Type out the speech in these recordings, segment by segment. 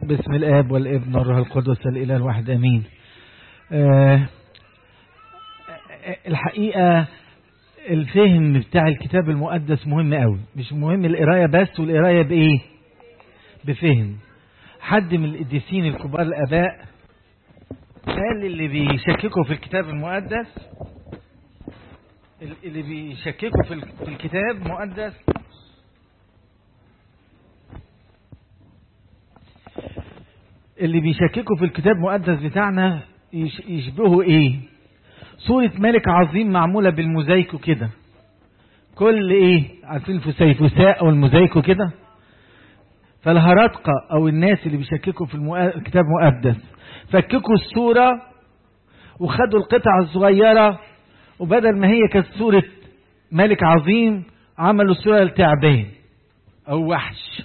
باسم الاب والابن والروح القدس الاله الواحد امين آه الحقيقه الفهم بتاع الكتاب المقدس مهم قوي مش مهم القرايه بس والقرايه بايه بفهم حد من القديسين الكبار الاباء قال اللي بيشككوا في الكتاب المقدس اللي بيشككوا في في الكتاب المقدس اللي بيشككوا في الكتاب المقدس بتاعنا يشبهوا ايه صورة ملك عظيم معمولة بالموزايك وكده كل ايه عارفين الفسيفساء او الموزايك وكده فالهرطقة او الناس اللي بيشككوا في الكتاب المقدس فككوا الصورة وخدوا القطع الصغيرة وبدل ما هي كانت صورة ملك عظيم عملوا صورة لتعبان او وحش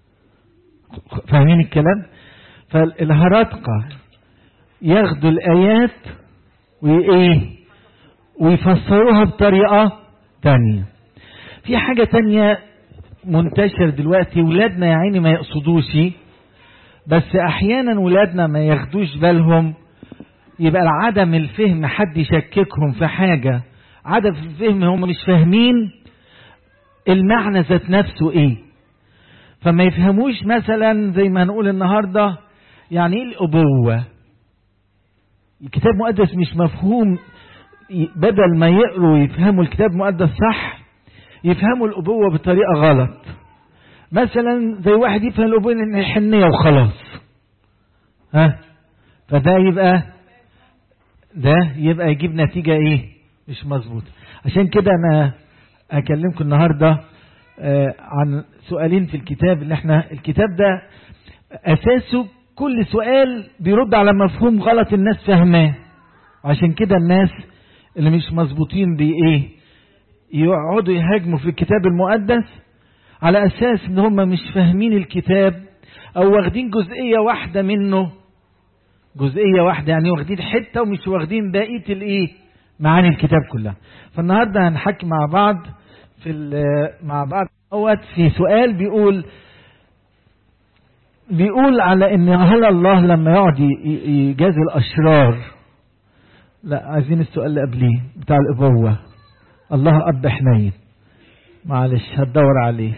فاهمين الكلام فالهرطقة ياخدوا الآيات وإيه ويفسروها بطريقة تانية في حاجة تانية منتشر دلوقتي ولادنا يا عيني ما يقصدوش بس أحيانا ولادنا ما ياخدوش بالهم يبقى عدم الفهم حد يشككهم في حاجة عدم الفهم هم مش فاهمين المعنى ذات نفسه ايه فما يفهموش مثلا زي ما هنقول النهارده يعني ايه الابوه الكتاب المقدس مش مفهوم بدل ما يقروا يفهموا الكتاب المقدس صح يفهموا الابوه بطريقه غلط مثلا زي واحد يفهم الابوه ان الحنيه وخلاص ها فده يبقى ده يبقى يجيب نتيجه ايه مش مظبوطه عشان كده انا اكلمكم النهارده آه عن سؤالين في الكتاب اللي احنا الكتاب ده اساسه كل سؤال بيرد على مفهوم غلط الناس فاهماه عشان كده الناس اللي مش مظبوطين بايه يقعدوا يهاجموا في الكتاب المقدس على اساس ان هم مش فاهمين الكتاب او واخدين جزئية واحدة منه جزئية واحدة يعني واخدين حتة ومش واخدين بقية الايه معاني الكتاب كلها فالنهاردة هنحكي مع بعض في مع بعض اوقات في سؤال بيقول بيقول على ان هل الله لما يقعد يجازي الاشرار لا عايزين السؤال اللي قبليه بتاع الابوه الله اب حنين معلش هتدور عليه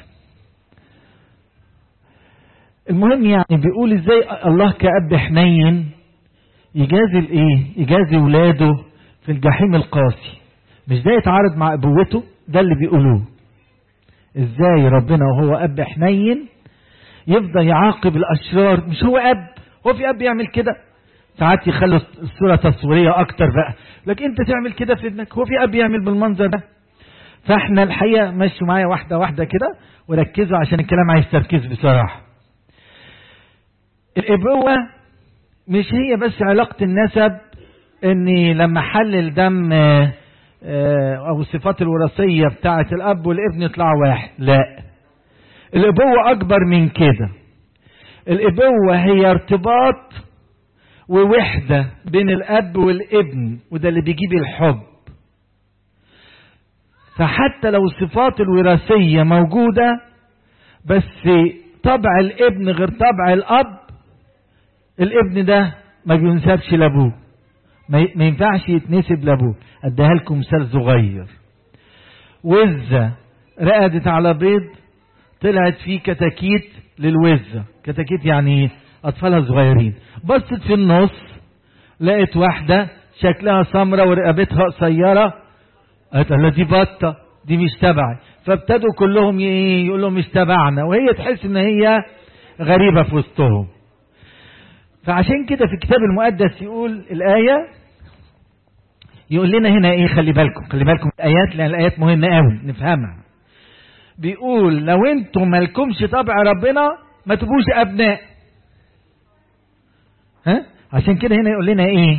المهم يعني بيقول ازاي الله كاب حنين يجازي الايه يجازي ولاده في الجحيم القاسي مش ده يتعارض مع ابوته ده اللي بيقولوه ازاي ربنا وهو اب حنين يفضل يعاقب الاشرار مش هو اب هو في اب يعمل كده ساعات يخلوا الصوره تصويريه اكتر بقى لكن انت تعمل كده في ابنك هو في اب يعمل بالمنظر ده فاحنا الحقيقه مشوا معايا واحده واحده كده وركزوا عشان الكلام عايز تركيز بصراحه الابوه مش هي بس علاقه النسب اني لما حلل دم او الصفات الوراثيه بتاعه الاب والابن يطلعوا واحد لا الابوه اكبر من كده الابوه هي ارتباط ووحده بين الاب والابن وده اللي بيجيب الحب فحتى لو الصفات الوراثيه موجوده بس طبع الابن غير طبع الاب الابن ده ما بينسبش لابوه ما ينفعش يتنسب لابوه اديها لكم مثال صغير وزه رقدت على بيض طلعت فيه كتاكيت للوزة كتاكيت يعني أطفالها صغيرين بصت في النص لقت واحدة شكلها سمرة ورقبتها قصيرة قالت لها دي بطة دي مش تبعي فابتدوا كلهم يقول لهم مش تبعنا وهي تحس ان هي غريبة في وسطهم فعشان كده في الكتاب المقدس يقول الآية يقول لنا هنا ايه خلي بالكم خلي بالكم الآيات لأن الآيات مهمة قوي نفهمها بيقول لو انتم مالكمش طبع ربنا ما تبقوش ابناء ها عشان كده هنا يقول لنا ايه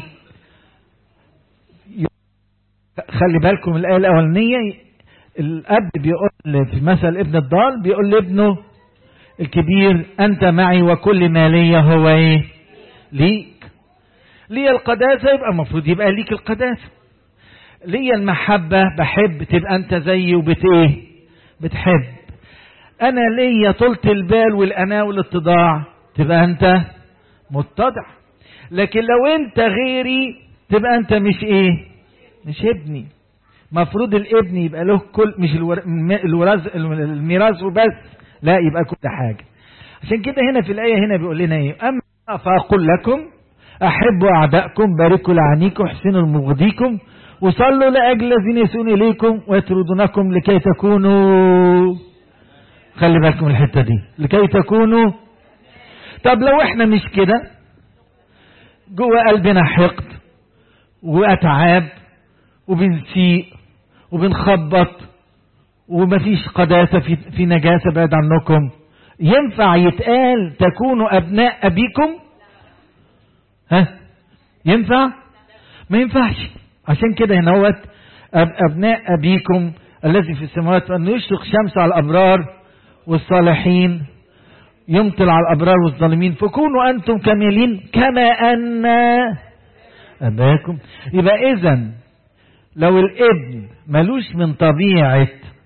خلي بالكم الايه الاولانيه الاب بيقول في مثل ابن الضال بيقول لابنه الكبير انت معي وكل ما لي هو ايه ليك لي القداسه يبقى المفروض يبقى ليك القداسه لي المحبه بحب تبقى انت زيي وبت ايه بتحب انا ليا طولة البال والاناة والاتضاع تبقى انت متضع لكن لو انت غيري تبقى انت مش ايه مش ابني مفروض الابن يبقى له كل مش الور- الم- الوراث الميراث وبس لا يبقى كل حاجه عشان كده هنا في الايه هنا بيقول لنا ايه اما فاقول لكم احبوا اعدائكم باركوا لعنيكم احسنوا لمبغضيكم وصلوا لاجل الذين يسون اليكم ويطردونكم لكي تكونوا خلي بالكم من الحته دي لكي تكونوا طب لو احنا مش كده جوه قلبنا حقد واتعاب وبنسيء وبنخبط ومفيش قداسه في في نجاسه بعد عنكم ينفع يتقال تكونوا ابناء ابيكم ها ينفع ما ينفعش عشان كده هنا هوت أب ابناء ابيكم الذي في السماوات وان يشرق شمس على الابرار والصالحين يمطل على الابرار والظالمين فكونوا انتم كاملين كما ان اباكم يبقى اذا لو الابن ملوش من طبيعه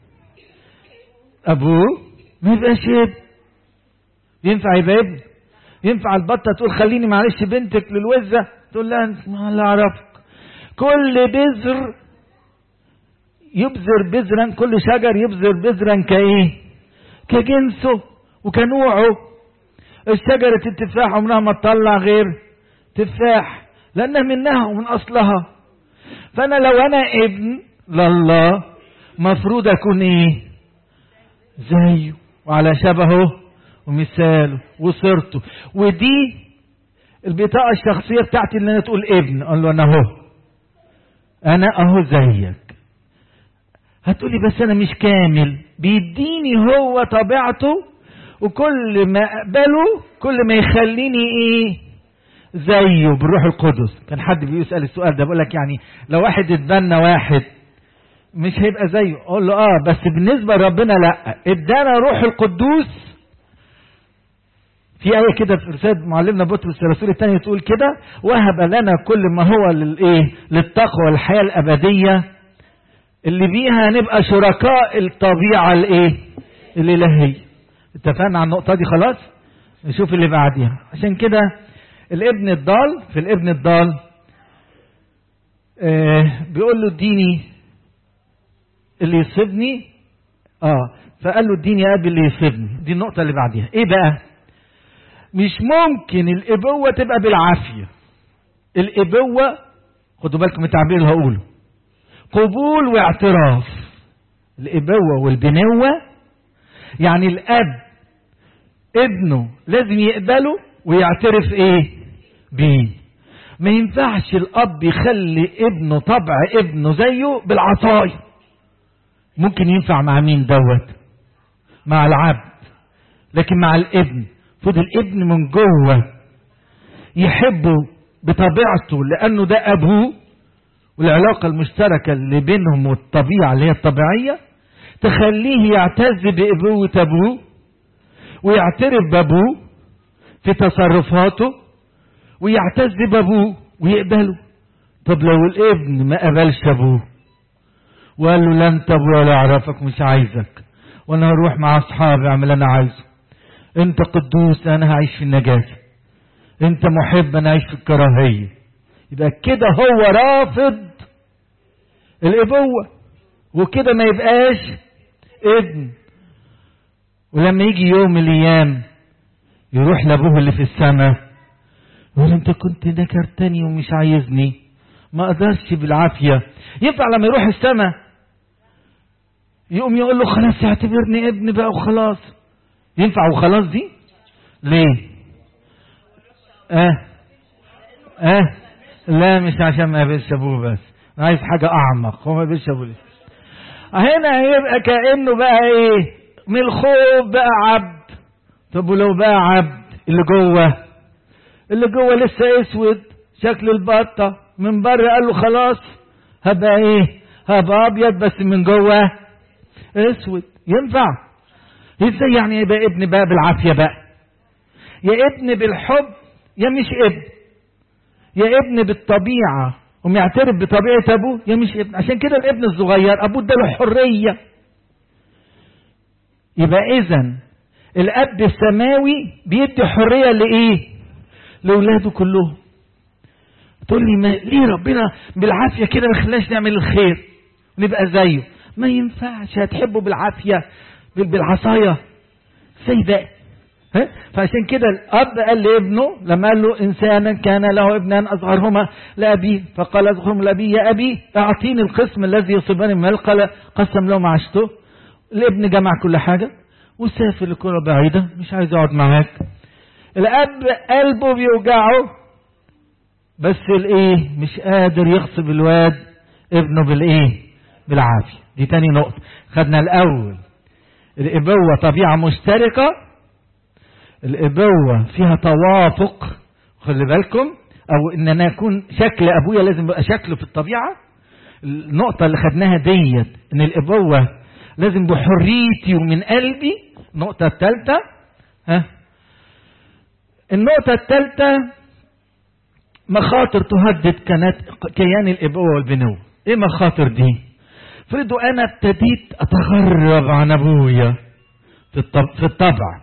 ابوه ما يبقاش ابن ينفع يبقى ابن ينفع البطه تقول خليني معلش بنتك للوزه تقول لها انت ما لا اعرفك كل بذر يبذر بذرا كل شجر يبذر بذرا كايه كجنسه وكنوعه الشجرة التفاح عمرها ما تطلع غير تفاح لأنها منها ومن أصلها فأنا لو أنا ابن لله مفروض أكون إيه زيه وعلى شبهه ومثاله وصرته ودي البطاقة الشخصية بتاعتي اللي أنا تقول ابن أقول له أنا أهو أنا أهو زيك هتقولي بس أنا مش كامل بيديني هو طبيعته وكل ما أقبله كل ما يخليني إيه زيه بالروح القدس كان حد بيسأل السؤال ده بيقول لك يعني لو واحد اتبنى واحد مش هيبقى زيه اقول له اه بس بالنسبة لربنا لا ادانا روح القدوس في آية كده في رسالة معلمنا بطرس الرسول الثاني تقول كده وهب لنا كل ما هو للايه للتقوى والحياة الأبدية اللي بيها نبقى شركاء الطبيعة الايه الإلهية اتفقنا على النقطة دي خلاص نشوف اللي بعديها عشان كده الابن الضال في الابن الضال آه بيقول له اديني اللي يصيبني اه فقال له اديني يا ابي اللي يصيبني دي النقطة اللي بعديها ايه بقى مش ممكن الابوة تبقى بالعافية الابوة خدوا بالكم من التعبير اللي هقوله قبول واعتراف الابوة والبنوة يعني الاب ابنه لازم يقبله ويعترف ايه بيه ما ينفعش الاب يخلي ابنه طبع ابنه زيه بالعطايا ممكن ينفع مع مين دوت مع العبد لكن مع الابن فضل الابن من جوه يحبه بطبيعته لانه ده ابوه والعلاقة المشتركة اللي بينهم والطبيعة اللي هي الطبيعية تخليه يعتز بأبوة أبوه ويعترف بأبوه في تصرفاته ويعتز بأبوه ويقبله طب لو الابن ما قبلش أبوه وقال له لا انت ابويا ولا اعرفك مش عايزك وانا هروح مع اصحابي اعمل انا عايزه انت قدوس انا هعيش في النجاسة انت محب انا هعيش في الكراهية يبقى كده هو رافض الابوة وكده ما يبقاش ابن ولما يجي يوم من الايام يروح لابوه اللي في السماء يقول انت كنت نكرتني ومش عايزني ما اقدرش بالعافية ينفع لما يروح السماء يقوم يقول له خلاص اعتبرني ابن بقى وخلاص ينفع وخلاص دي ليه اه اه لا مش عشان ما يقبلش ابوه بس انا عايز حاجه اعمق هو ما يقبلش ابوه لسه هنا هيبقى كانه بقى ايه من الخوف بقى عبد طب ولو بقى عبد اللي جوه اللي جوه لسه اسود شكل البطه من بره قال له خلاص هبقى ايه هبقى ابيض بس من جوه اسود ينفع ازاي يعني يبقى ابن بقى بالعافيه بقى يا ابن بالحب يا مش ابن يا ابن بالطبيعه ومعترف بطبيعه ابوه يا مش ابن عشان كده الابن الصغير ابوه اداله حريه يبقى اذا الاب السماوي بيدي حريه لايه لاولاده كلهم تقول لي ما ليه ربنا بالعافيه كده ما خلاش نعمل الخير نبقى زيه ما ينفعش هتحبه بالعافيه بالعصايه ازاي بقى ها؟ فعشان كده الاب قال لابنه لما قال له انسانا كان له ابنان اصغرهما لابيه فقال اصغرهم لابيه يا ابي اعطيني القسم الذي يصيبني من قال قسم له معشته الابن جمع كل حاجه وسافر لكره بعيده مش عايز يقعد معاك الاب قلبه بيوجعه بس الايه مش قادر يغصب الواد ابنه بالايه بالعافيه دي تاني نقطه خدنا الاول الابوه طبيعه مشتركه الابوه فيها توافق خلي بالكم او ان انا اكون شكل ابويا لازم يبقى شكله في الطبيعه النقطه اللي خدناها ديت ان الابوه لازم بحريتي ومن قلبي النقطه الثالثه ها النقطه الثالثه مخاطر تهدد كانت كيان الابوه والبنوه ايه مخاطر دي فرضوا انا ابتديت اتغرب عن ابويا في الطبع, في الطبع.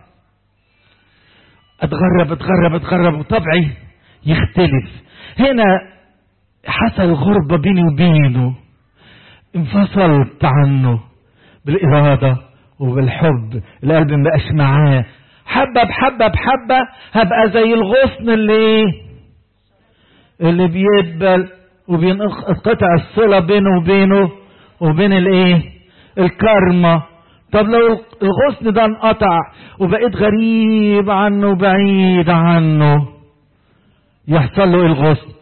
اتغرب اتغرب اتغرب وطبعي يختلف هنا حصل غربة بيني وبينه انفصلت عنه بالإرادة وبالحب القلب مبقاش معاه حبة بحبة بحبة هبقى زي الغصن اللي اللي بيدبل وبينقطع الصلة بينه وبينه وبين الايه الكرمة طب لو الغصن ده انقطع وبقيت غريب عنه وبعيد عنه يحصل له ايه الغصن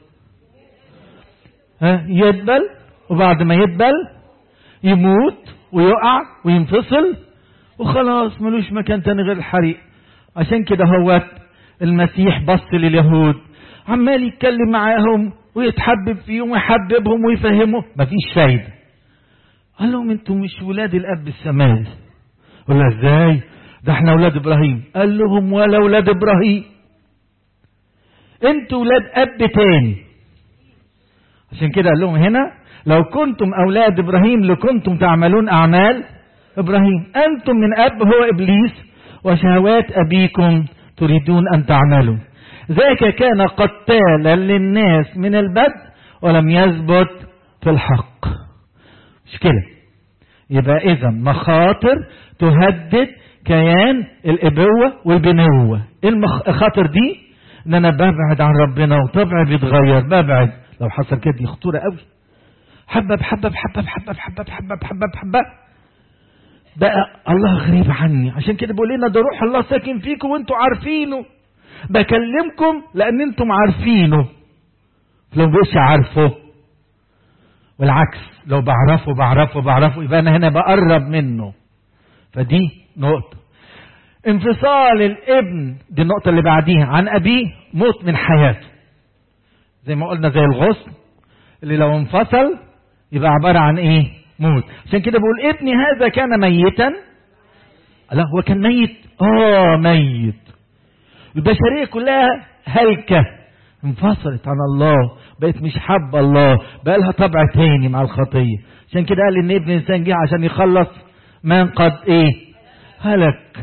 ها يدبل وبعد ما يدبل يموت ويقع وينفصل وخلاص ملوش مكان تاني غير الحريق عشان كده هو المسيح بص لليهود عمال يتكلم معاهم ويتحبب فيهم ويحببهم ويفهمهم مفيش فايدة قال لهم انتوا مش ولاد الاب السماوي ولا ازاي ده احنا ولاد ابراهيم قال لهم ولا ولاد ابراهيم انتوا ولاد اب تاني عشان كده قال لهم هنا لو كنتم اولاد ابراهيم لكنتم تعملون اعمال ابراهيم انتم من اب هو ابليس وشهوات ابيكم تريدون ان تعملوا ذاك كان قتالا للناس من البدء ولم يثبت في الحق مش كده يبقى اذا مخاطر تهدد كيان الابوه والبنوه ايه المخاطر دي ان انا ببعد عن ربنا وطبعي بيتغير ببعد لو حصل كده دي خطوره قوي حبه بحبه بحبه بحبه بحبه بحبه بحبه بحبه بقى الله غريب عني عشان كده بيقول لنا ده روح الله ساكن فيكم وانتوا عارفينه بكلمكم لان انتم عارفينه لو مش عارفه والعكس لو بعرفه بعرفه بعرفه يبقى انا هنا بقرب منه فدي نقطة انفصال الابن دي النقطة اللي بعديها عن ابيه موت من حياته زي ما قلنا زي الغصن اللي لو انفصل يبقى عبارة عن ايه موت عشان كده بقول ابني هذا كان ميتا لا هو كان ميت اه ميت البشرية كلها هلكة انفصلت عن الله بقت مش حابة الله بقى لها طبع تاني مع الخطية عشان كده قال ان ابن الانسان جه عشان يخلص من قد ايه هلك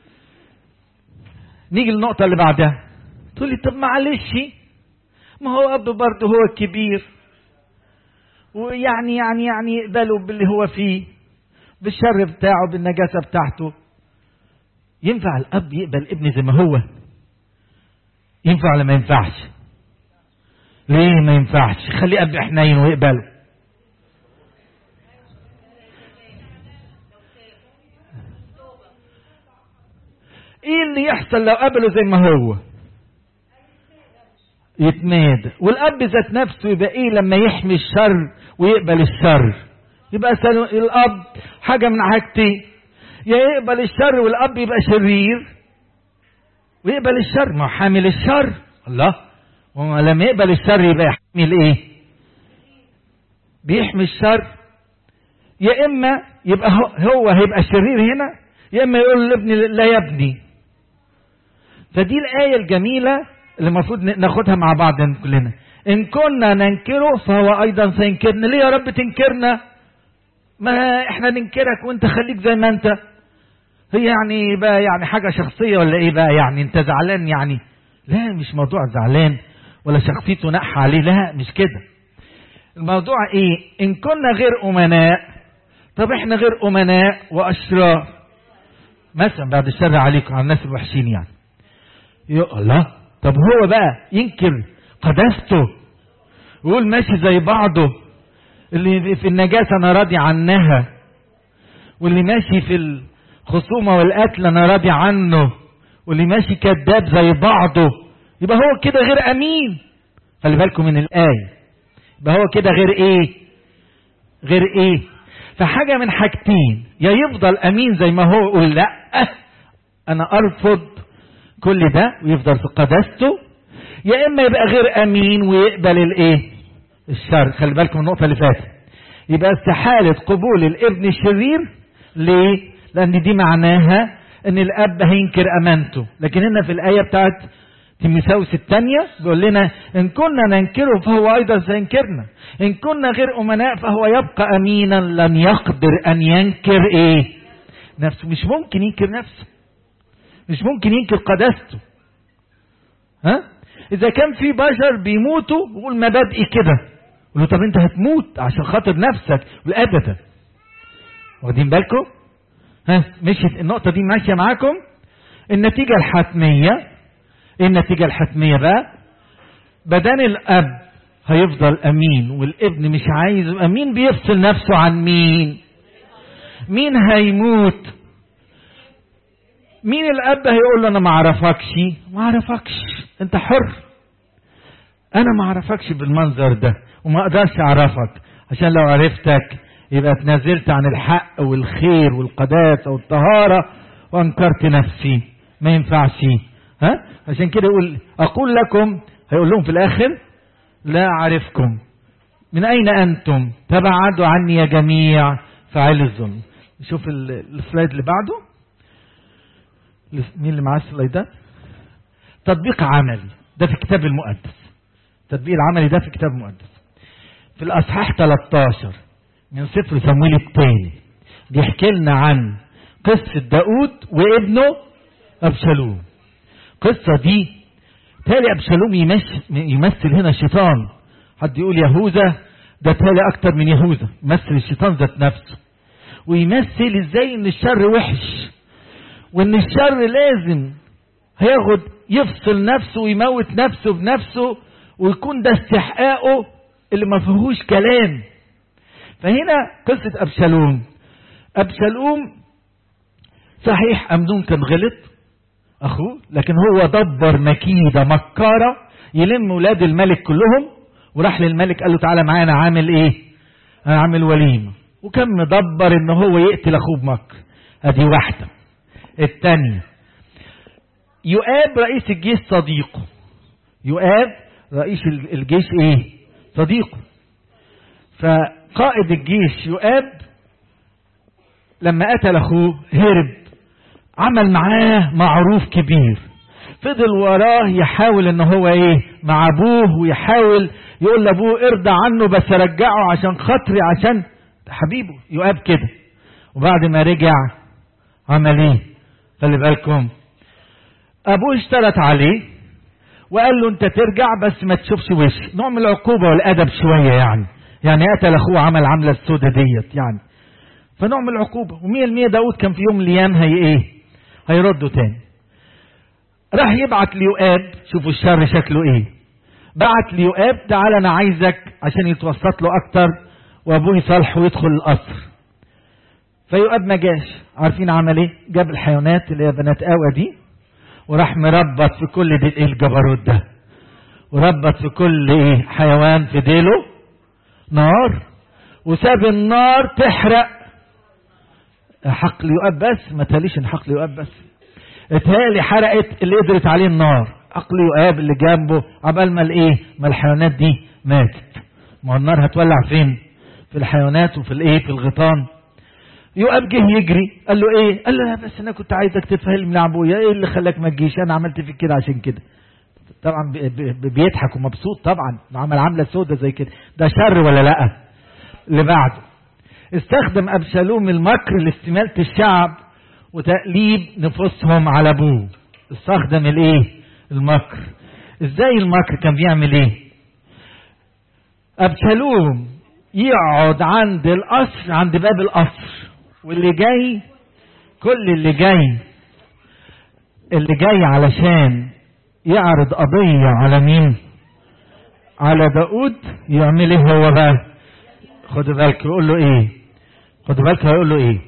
نيجي للنقطة اللي بعدها تقول لي طب معلش ما هو اب برضه هو الكبير ويعني يعني يعني يقبله باللي هو فيه بالشر بتاعه بالنجاسة بتاعته ينفع الاب يقبل ابن زي ما هو ينفع ولا ما ينفعش ليه ما ينفعش خليه اب حنين ويقبله ايه اللي يحصل لو قبله زي ما هو يتمادى والاب ذات نفسه يبقى ايه لما يحمي الشر ويقبل الشر يبقى الاب حاجه من حاجتين يا يقبل الشر والاب يبقى شرير ويقبل الشر ما حامل الشر الله ولما يقبل الشر يبقى يحمل ايه بيحمي الشر يا اما يبقى هو هيبقى شرير هنا يا اما يقول لابني لا يا ابني فدي الايه الجميله اللي المفروض ناخدها مع بعض كلنا ان كنا ننكره فهو ايضا سينكرنا ليه يا رب تنكرنا ما احنا ننكرك وانت خليك زي ما انت هي يعني بقى يعني حاجة شخصية ولا ايه بقى يعني انت زعلان يعني لا مش موضوع زعلان ولا شخصيته نقح عليه لا مش كده الموضوع ايه ان كنا غير امناء طب احنا غير امناء واشرار مثلا بعد الشر عليكم على الناس الوحشين يعني يا الله طب هو بقى ينكر قداسته ويقول ماشي زي بعضه اللي في النجاسة انا راضي عنها واللي ماشي في الخصومة والقتل انا راضي عنه واللي ماشي كذاب زي بعضه يبقى هو كده غير امين خلي بالكم من الايه يبقى هو كده غير ايه غير ايه فحاجه من حاجتين يا يفضل امين زي ما هو يقول لا انا ارفض كل ده ويفضل في قداسته يا اما يبقى غير امين ويقبل الايه الشر خلي بالكم من النقطه اللي فاتت يبقى استحاله قبول الابن الشرير ليه لان دي معناها ان الاب هينكر امانته لكن هنا في الايه بتاعت تيموثاوس الثانية بيقول لنا إن كنا ننكره فهو أيضا سينكرنا إن كنا غير أمناء فهو يبقى أمينا لن يقدر أن ينكر إيه نفسه مش ممكن ينكر نفسه مش ممكن ينكر قداسته ها إذا كان في بشر بيموتوا يقول مبادئي كده يقول له طب أنت هتموت عشان خاطر نفسك يقول أبدا واخدين بالكم ها مشيت النقطة دي ماشية معاكم النتيجة الحتمية ايه النتيجة الحتمية بقى بدان الاب هيفضل امين والابن مش عايز امين بيفصل نفسه عن مين مين هيموت مين الاب هيقول له انا ما اعرفكش ما اعرفكش انت حر انا ما اعرفكش بالمنظر ده وما اقدرش اعرفك عشان لو عرفتك يبقى اتنازلت عن الحق والخير والقداسة والطهارة وانكرت نفسي ما ينفعش ها عشان كده يقول اقول لكم هيقول لهم في الاخر لا اعرفكم من اين انتم تبعدوا عني يا جميع فاعل الظلم نشوف السلايد اللي بعده مين اللي معاه السلايدات تطبيق عملي ده في الكتاب المقدس التطبيق العملي ده في الكتاب المقدس في الاصحاح 13 من سفر صمويل الثاني بيحكي لنا عن قصة داود وابنه أبشالوم القصة دي تالي أبشالوم يمثل هنا الشيطان حد يقول يهوذا ده تالي أكتر من يهوذا يمثل الشيطان ذات نفسه ويمثل ازاي ان الشر وحش وان الشر لازم هياخد يفصل نفسه ويموت نفسه بنفسه ويكون ده استحقاقه اللي ما فيهوش كلام فهنا قصة أبشالوم أبشالوم صحيح أمنون كان غلط أخوه لكن هو دبر مكيدة مكارة يلم ولاد الملك كلهم وراح للملك قال له تعالى معانا عامل ايه انا عامل وليمة وكان مدبر ان هو يقتل اخوه بمكر ادي واحدة الثانية يؤاب رئيس الجيش صديقه يؤاب رئيس الجيش ايه صديقه فقائد الجيش يؤاب لما قتل اخوه هرب عمل معاه معروف كبير فضل وراه يحاول ان هو ايه مع ابوه ويحاول يقول لابوه ارضى عنه بس رجعه عشان خاطري عشان حبيبه يؤاب كده وبعد ما رجع عمل ايه خلي بالكم ابوه اشترط عليه وقال له انت ترجع بس ما تشوفش وش نوع من العقوبة والادب شوية يعني يعني قتل اخوه عمل عملة السودة ديت يعني فنوع من العقوبة ومية المية داود كان في يوم من الايام هي ايه هيردوا تاني راح يبعت ليؤاب شوفوا الشر شكله ايه بعت ليؤاب تعالى انا عايزك عشان يتوسط له اكتر وابوه يصالحه ويدخل القصر فيؤاب ما جاش عارفين عمل ايه جاب الحيوانات اللي هي بنات قوى دي وراح مربط في كل دي ايه الجبروت ده وربط في كل ايه حيوان في ديله نار وساب النار تحرق حقل يؤاب بس ما تاليش ان حقل يؤاب بس اتهالي حرقت اللي قدرت عليه النار عقل يؤاب اللي جنبه عبال ما الايه ما الحيوانات دي ماتت ما هو النار هتولع فين في الحيوانات وفي الايه في الغيطان يؤاب جه يجري قال له ايه قال له لا بس انا كنت عايزك تتفهم يا ابويا ايه اللي خلاك ما تجيش انا عملت فيك كده عشان كده طبعا بيضحك ومبسوط طبعا عمل عمله سودة زي كده ده شر ولا لا اللي بعده استخدم ابشالوم المكر لاستمالة الشعب وتقليب نفوسهم على ابوه استخدم الايه المكر ازاي المكر كان بيعمل ايه ابشالوم يقعد عند القصر عند باب القصر واللي جاي كل اللي جاي اللي جاي علشان يعرض قضية على مين على داود يعمل ايه هو بقى خدوا بالك يقول له ايه خدوا بالك هيقول له ايه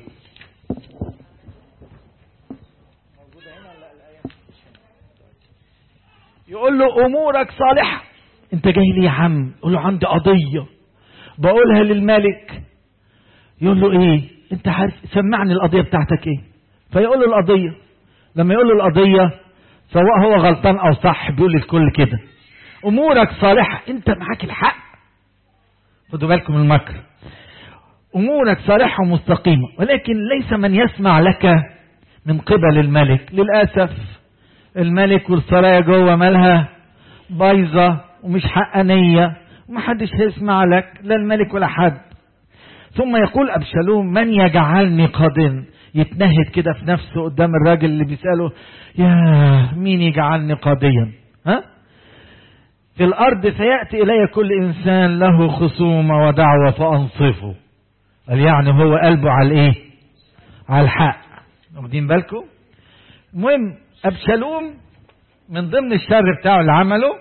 يقول له امورك صالحه انت جاي ليه يا عم يقول له عندي قضيه بقولها للملك يقول له ايه انت عارف سمعني القضيه بتاعتك ايه فيقول له القضيه لما يقول له القضيه سواء هو غلطان او صح بيقول الكل كده امورك صالحه انت معاك الحق خدوا بالكم من المكر امورك صالحه ومستقيمه ولكن ليس من يسمع لك من قبل الملك للاسف الملك والسرايا جوه مالها بايظه ومش حقانيه ومحدش هيسمع لك لا الملك ولا حد ثم يقول ابشالوم من يجعلني قاضٍ يتنهد كده في نفسه قدام الراجل اللي بيساله يا مين يجعلني قاضيا ها في الارض فياتي الي كل انسان له خصومه ودعوه فانصفه قال يعني هو قلبه على الايه على الحق واخدين بالكم المهم ابشالوم من ضمن الشر بتاعه اللي عمله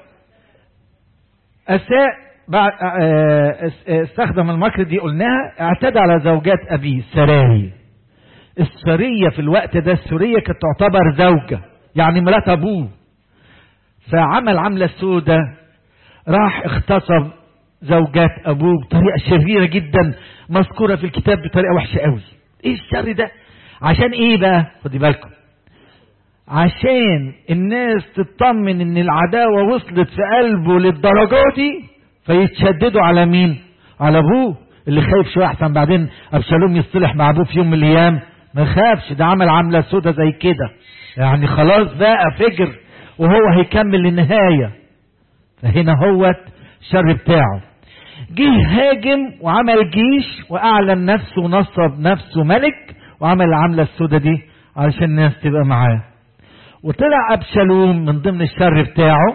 اساء بعد استخدم المكر دي قلناها اعتدى على زوجات ابيه سراي السرية في الوقت ده السرية كانت تعتبر زوجة يعني مرات ابوه فعمل عملة سودة راح اغتصب زوجات ابوه بطريقة شريرة جدا مذكورة في الكتاب بطريقة وحشة قوي ايه الشر ده عشان ايه بقى خدي بالكم عشان الناس تطمن ان العداوة وصلت في قلبه للدرجة دي فيتشددوا على مين على ابوه اللي خايف شوية احسن بعدين ابشالوم يصطلح مع ابوه في يوم من الايام ما يخافش ده عمل عملة سودة زي كده يعني خلاص بقى فجر وهو هيكمل للنهاية فهنا هو الشر بتاعه جه هاجم وعمل جيش واعلن نفسه ونصب نفسه ملك وعمل العملة السودة دي علشان الناس تبقى معاه وطلع ابشالوم من ضمن الشر بتاعه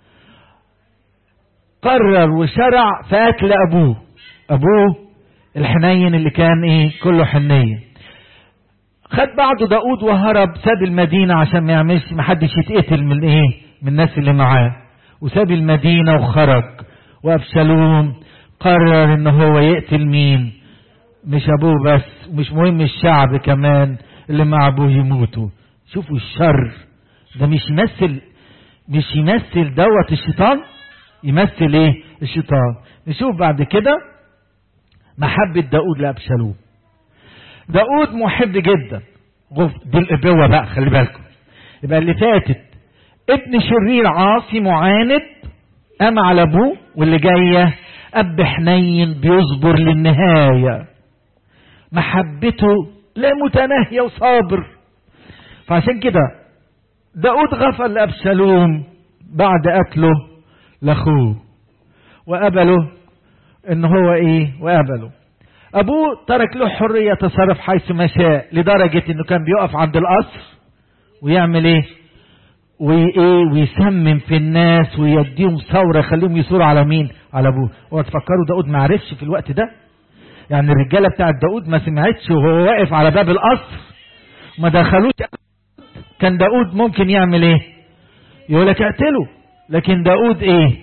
قرر وشرع في قتل ابوه ابوه الحنين اللي كان ايه كله حنيه خد بعضه داود وهرب ساب المدينة عشان ما يعملش ما حدش يتقتل من ايه من الناس اللي معاه وساب المدينة وخرج وابشالوم قرر ان هو يقتل مين مش ابوه بس ومش مهم الشعب كمان اللي مع ابوه يموتوا شوفوا الشر ده مش يمثل مش يمثل دوت الشيطان يمثل ايه الشيطان نشوف بعد كده محبة داود لأبشالوم داود محب جدا دي الابوة بقى خلي بالكم يبقى اللي فاتت ابن شرير عاصي معاند قام على ابوه واللي جاية اب حنين بيصبر للنهاية محبته لا متناهية وصابر فعشان كده داود غفر لأبشالوم بعد قتله لاخوه وقبله ان هو ايه وقبله ابوه ترك له حرية تصرف حيث ما شاء لدرجة انه كان بيقف عند القصر ويعمل ايه وايه ويسمم في الناس ويديهم ثورة يخليهم يثوروا على مين على ابوه هو تفكروا داود ما عرفش في الوقت ده يعني الرجالة بتاعت داود ما سمعتش وهو واقف على باب القصر ما دخلوش كان داود ممكن يعمل ايه يقول لك اقتله لكن داود ايه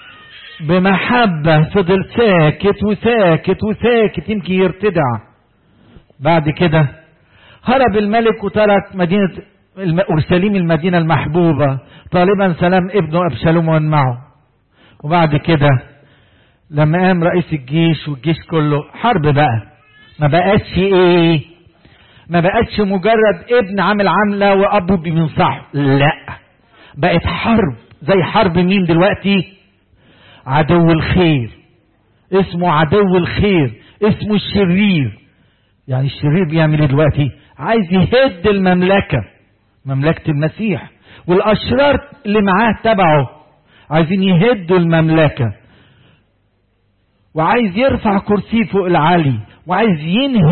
بمحبة فضل ساكت وساكت وساكت يمكن يرتدع بعد كده هرب الملك وترك مدينة أورشليم المدينة المحبوبة طالبا سلام ابنه أبشالوم ومن معه وبعد كده لما قام رئيس الجيش والجيش كله حرب بقى ما بقتش ايه ما بقتش مجرد ابن عامل عاملة وأبوه بينصحه لا بقت حرب زي حرب مين دلوقتي عدو الخير اسمه عدو الخير اسمه الشرير يعني الشرير بيعمل ايه دلوقتي عايز يهد المملكة مملكة المسيح والأشرار اللي معاه تبعه عايزين يهدوا المملكة وعايز يرفع كرسيه فوق العالي وعايز ينهي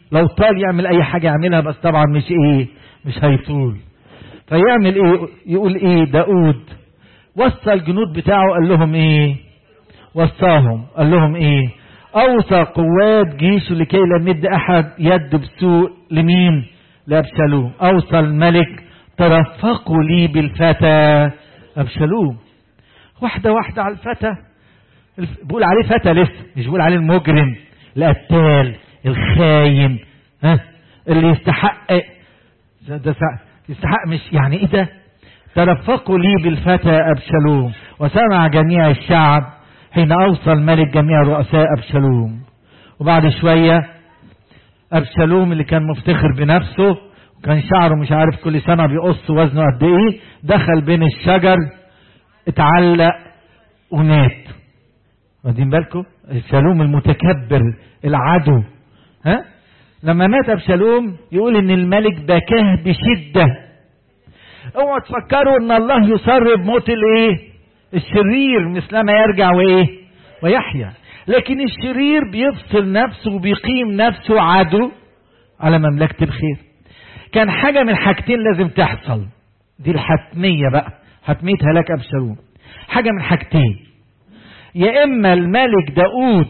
لو طال يعمل اي حاجة يعملها بس طبعا مش ايه مش هيطول فيعمل ايه يقول ايه داود وصى الجنود بتاعه قال لهم ايه وصاهم قال لهم ايه اوصى قوات جيشه لكي لا يمد احد يد بسوء لمين لابشالوم اوصى الملك ترفقوا لي بالفتى ابشالوم واحدة واحدة على الفتى بقول عليه فتى لسه مش بقول عليه المجرم القتال الخاين ها اللي يستحق ده يستحق مش يعني ايه ده ترفقوا لي بالفتى ابشالوم وسمع جميع الشعب حين اوصى الملك جميع رؤساء ابشالوم وبعد شويه ابشالوم اللي كان مفتخر بنفسه وكان شعره مش عارف كل سنه بيقص وزنه قد ايه دخل بين الشجر اتعلق ومات واخدين بالكم ابشالوم المتكبر العدو ها لما مات ابشالوم يقول ان الملك بكاه بشده اوعوا تفكروا ان الله يصر بموت الايه الشرير مثلما يرجع وايه ويحيا لكن الشرير بيفصل نفسه وبيقيم نفسه عدو على مملكة الخير كان حاجة من حاجتين لازم تحصل دي الحتمية بقى حتمية هلاك أبشالوم حاجة من حاجتين يا إما الملك داود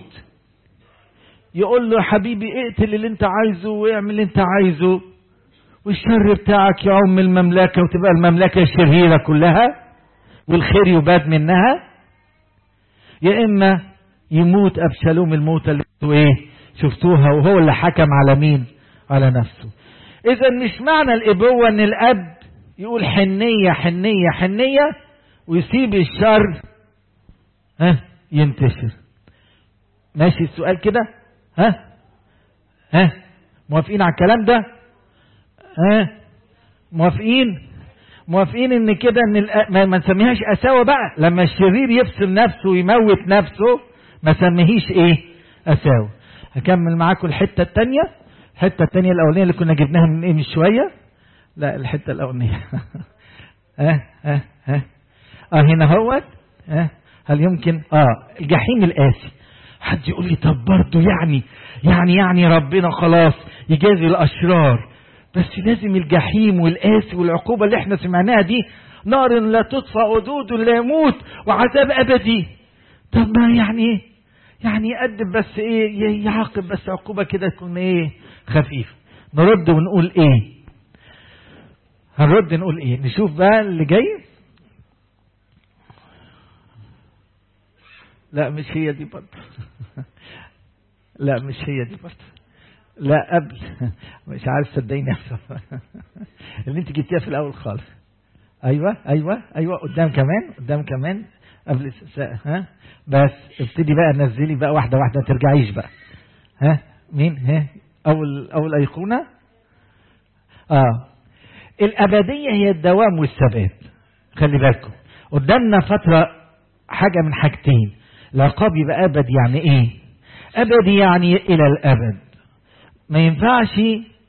يقول له حبيبي اقتل اللي انت عايزه واعمل اللي انت عايزه والشر بتاعك يعم المملكة وتبقى المملكة شريرة كلها والخير يباد منها يا إما يموت أبشالوم الموتى اللي ايه شفتوها وهو اللي حكم على مين على نفسه إذا مش معنى الإبوة إن الأب يقول حنية حنية حنية ويسيب الشر ها ينتشر ماشي السؤال كده ها ها موافقين على الكلام ده ها موافقين موافقين ان كده ان ما, ما نسميهاش قساوه بقى لما الشرير يفصل نفسه ويموت نفسه ما سميهيش ايه قساوه هكمل معاكم الحته الثانيه الحته الثانيه الاولانيه اللي كنا جبناها من ايه من شويه لا الحته الاولانيه ها ها ها اه هنا هوت ها هل يمكن اه الجحيم القاسي حد يقول لي طب برضه يعني يعني يعني ربنا خلاص يجازي الاشرار بس لازم الجحيم والقاسي والعقوبة اللي احنا سمعناها دي نار لا تطفى ودود لا يموت وعذاب أبدي طب ما يعني ايه يعني يقدم بس ايه يعاقب بس عقوبة كده تكون ايه خفيفة نرد ونقول ايه هنرد نقول ايه نشوف بقى اللي جاي لا مش هي دي برضه لا مش هي دي برضه لا قبل مش عارف صدقيني اللي انت جبتيها في الاول خالص ايوه ايوه ايوه قدام كمان قدام كمان قبل ها بس ابتدي بقى نزلي بقى واحده واحده ما ترجعيش بقى ها مين ها اول اول ايقونه اه الابديه هي الدوام والثبات خلي بالكم قدامنا فتره حاجه من حاجتين العقاب يبقى ابدي يعني ايه ابدي يعني الى الابد ما ينفعش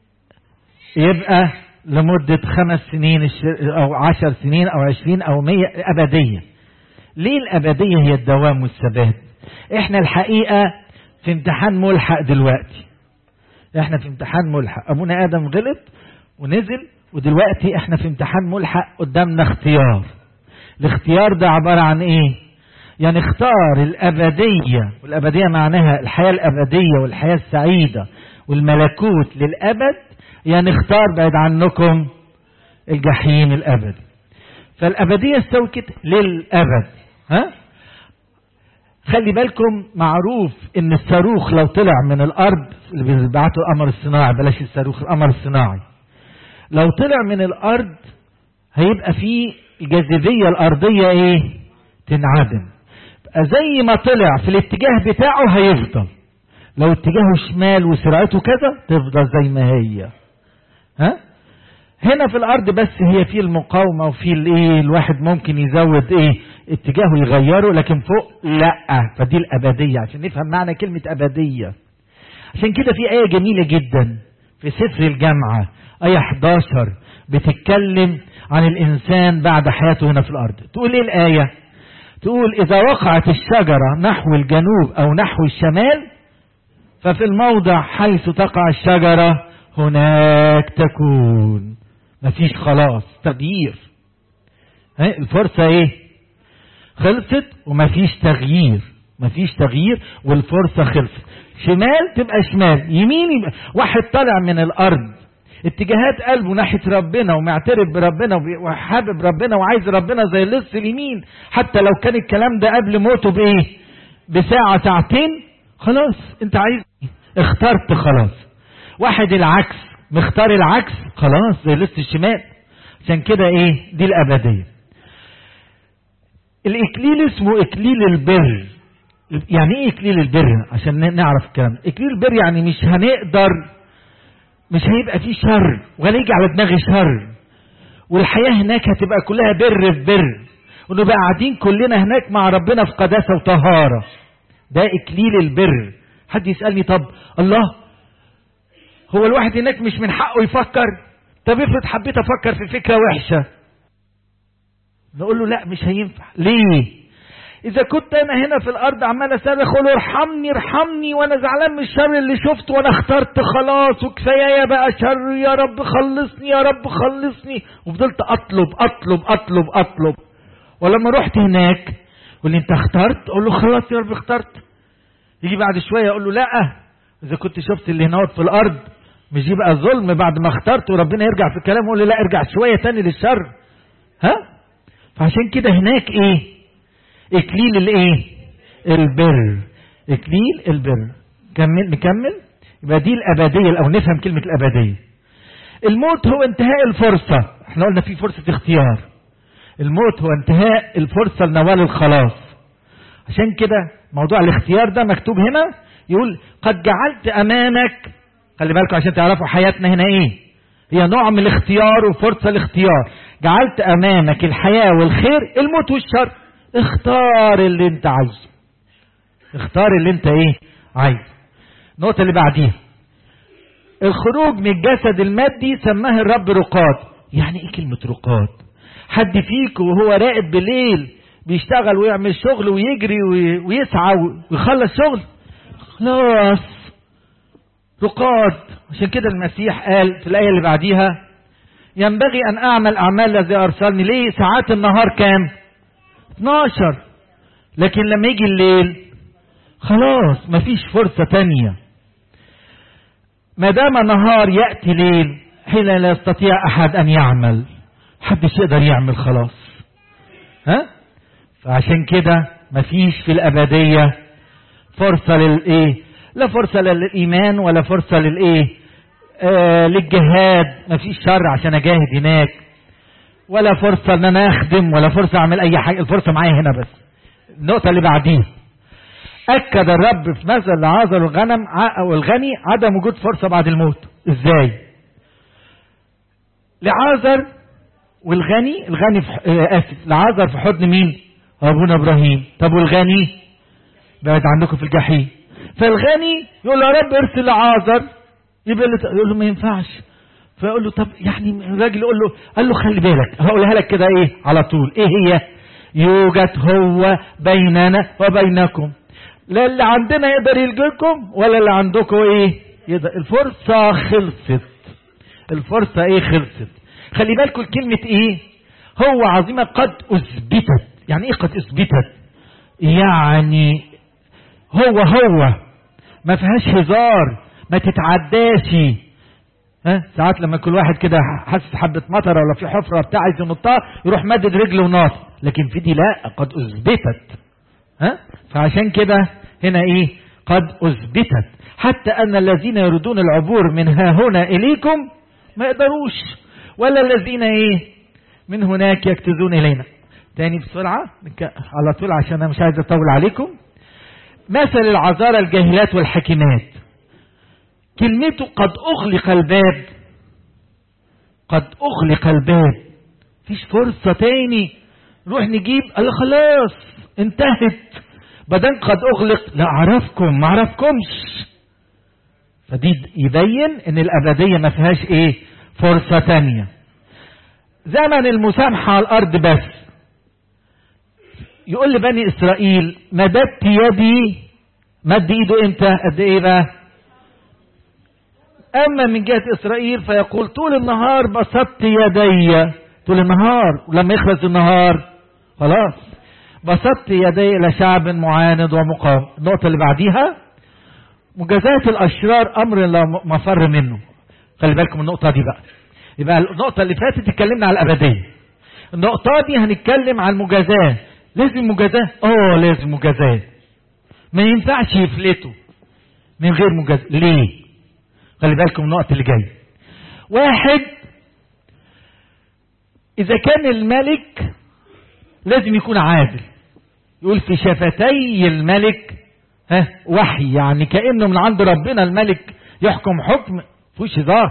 يبقى لمدة خمس سنين أو عشر سنين أو عشرين أو مية أبدية ليه الأبدية هي الدوام والثبات احنا الحقيقة في امتحان ملحق دلوقتي احنا في امتحان ملحق أبونا آدم غلط ونزل ودلوقتي احنا في امتحان ملحق قدامنا اختيار الاختيار ده عبارة عن ايه يعني اختار الأبدية والأبدية معناها الحياة الأبدية والحياة السعيدة والملكوت للأبد يعني اختار بعد عنكم الجحيم الأبدي فالأبدية استوكت للأبد ها خلي بالكم معروف ان الصاروخ لو طلع من الارض اللي بيبعتوا القمر الصناعي بلاش الصاروخ القمر الصناعي لو طلع من الارض هيبقى فيه الجاذبية الارضية ايه تنعدم زي ما طلع في الاتجاه بتاعه هيفضل لو اتجاهه شمال وسرعته كذا تفضل زي ما هي ها هنا في الارض بس هي في المقاومه وفي الايه الواحد ممكن يزود ايه اتجاهه يغيره لكن فوق لا فدي الابديه عشان نفهم معنى كلمه ابديه عشان كده في ايه جميله جدا في سفر الجامعه ايه 11 بتتكلم عن الانسان بعد حياته هنا في الارض تقول ايه الايه تقول اذا وقعت الشجره نحو الجنوب او نحو الشمال ففي الموضع حيث تقع الشجرة هناك تكون مفيش خلاص تغيير الفرصة ايه خلصت ومفيش تغيير مفيش تغيير والفرصة خلصت شمال تبقى شمال يمين يبقى واحد طالع من الارض اتجاهات قلبه ناحية ربنا ومعترف بربنا وحابب ربنا وعايز ربنا زي اللص اليمين حتى لو كان الكلام ده قبل موته بايه بساعة ساعتين خلاص انت عايز اخترت خلاص واحد العكس مختار العكس خلاص زي لص الشمال عشان كده ايه دي الابدية الاكليل اسمه اكليل البر يعني ايه اكليل البر عشان نعرف الكلام اكليل البر يعني مش هنقدر مش هيبقى فيه شر ولا يجي على دماغي شر والحياة هناك هتبقى كلها بر في بر ونبقى قاعدين كلنا هناك مع ربنا في قداسة وطهارة ده اكليل البر حد يسألني طب الله هو الواحد هناك مش من حقه يفكر طب افرض حبيت افكر في فكرة وحشة نقول له لا مش هينفع ليه اذا كنت انا هنا في الارض عمال اصرخ اقول ارحمني ارحمني وانا زعلان من الشر اللي شفته وانا اخترت خلاص وكفايه بقى شر يا رب خلصني يا رب خلصني وفضلت اطلب اطلب اطلب اطلب ولما رحت هناك يقول لي انت اخترت اقول له خلاص يا رب اخترت يجي بعد شويه اقول له لا اذا كنت شفت اللي هنا في الارض مش يبقى ظلم بعد ما اخترت وربنا يرجع في كلامه يقول لي لا ارجع شويه تاني للشر ها فعشان كده هناك ايه اكليل الايه البر اكليل البر كمل نكمل يبقى دي الابديه او نفهم كلمه الابديه الموت هو انتهاء الفرصه احنا قلنا في فرصه اختيار الموت هو انتهاء الفرصه لنوال الخلاص عشان كده موضوع الاختيار ده مكتوب هنا يقول قد جعلت امامك خلي بالكم عشان تعرفوا حياتنا هنا ايه هي نوع من الاختيار وفرصه الاختيار جعلت امامك الحياه والخير الموت والشر اختار اللي انت عايزه اختار اللي انت ايه عايزه النقطة اللي بعديها الخروج من الجسد المادي سماه الرب رقاد يعني ايه كلمة رقاد حد فيك وهو راقد بالليل بيشتغل ويعمل شغل ويجري ويسعى ويخلص شغل خلاص رقاد عشان كده المسيح قال في الآية اللي بعديها ينبغي أن أعمل أعمال الذي أرسلني ليه ساعات النهار كام 12 لكن لما يجي الليل خلاص مفيش فرصة تانية ما دام نهار يأتي ليل حين لا يستطيع أحد أن يعمل محدش يقدر يعمل خلاص ها فعشان كده مفيش في الأبدية فرصة للإيه لا فرصة للإيمان ولا فرصة للإيه آه للجهاد مفيش شر عشان أجاهد هناك ولا فرصة ان انا اخدم ولا فرصة اعمل اي حاجة الفرصة معايا هنا بس النقطة اللي بعديها اكد الرب في مثل لعازر الغنم او الغني عدم وجود فرصة بعد الموت ازاي لعازر والغني الغني في اسف لعازر في حضن مين ابونا ابراهيم طب والغني بعد عنكم في الجحيم فالغني يقول يا رب ارسل لعازر يبقى يقول له ما ينفعش فيقول له طب يعني الراجل يقول له قال له خلي بالك هقولها لك كده ايه على طول ايه هي يوجد هو بيننا وبينكم لا اللي عندنا يقدر يلجئكم ولا اللي عندكم ايه يقدر الفرصة خلصت الفرصة ايه خلصت خلي بالكم كلمة ايه هو عظيمة قد اثبتت يعني ايه قد اثبتت يعني هو هو ما فيهاش هزار ما تتعداش ها ساعات لما كل واحد كده حاسس حبه مطر ولا في حفره بتاع عايز ينطها يروح مدد رجله وناط لكن في دي لا قد اثبتت ها فعشان كده هنا ايه قد اثبتت حتى ان الذين يريدون العبور من ها هنا اليكم ما يقدروش ولا الذين ايه من هناك يكتزون الينا تاني بسرعه على طول عشان انا مش عايز اطول عليكم مثل العذارى الجاهلات والحكيمات كلمته قد أغلق الباب قد أغلق الباب فيش فرصة تاني نروح نجيب قال خلاص انتهت بدل قد أغلق لا أعرفكم ما أعرفكمش فدي يبين ان الأبدية ما فيهاش ايه فرصة تانية زمن المسامحة على الأرض بس يقول لبني إسرائيل مددت يدي مد ايده امتى قد ايه بقى اما من جهة اسرائيل فيقول طول النهار بسطت يدي طول النهار ولما يخلص النهار خلاص بسطت يدي الى شعب معاند ومقاوم النقطة اللي بعديها مجازاة الاشرار امر لا مفر منه خلي بالكم النقطة دي بقى يبقى النقطة اللي فاتت اتكلمنا على الابدية النقطة دي هنتكلم على المجازاة لازم مجازاة اه لازم مجازاة ما ينفعش يفلتوا من غير مجازاة ليه خلي بالكم النقطة اللي جاية واحد إذا كان الملك لازم يكون عادل يقول في شفتي الملك ها وحي يعني كأنه من عند ربنا الملك يحكم حكم فيهوش هزار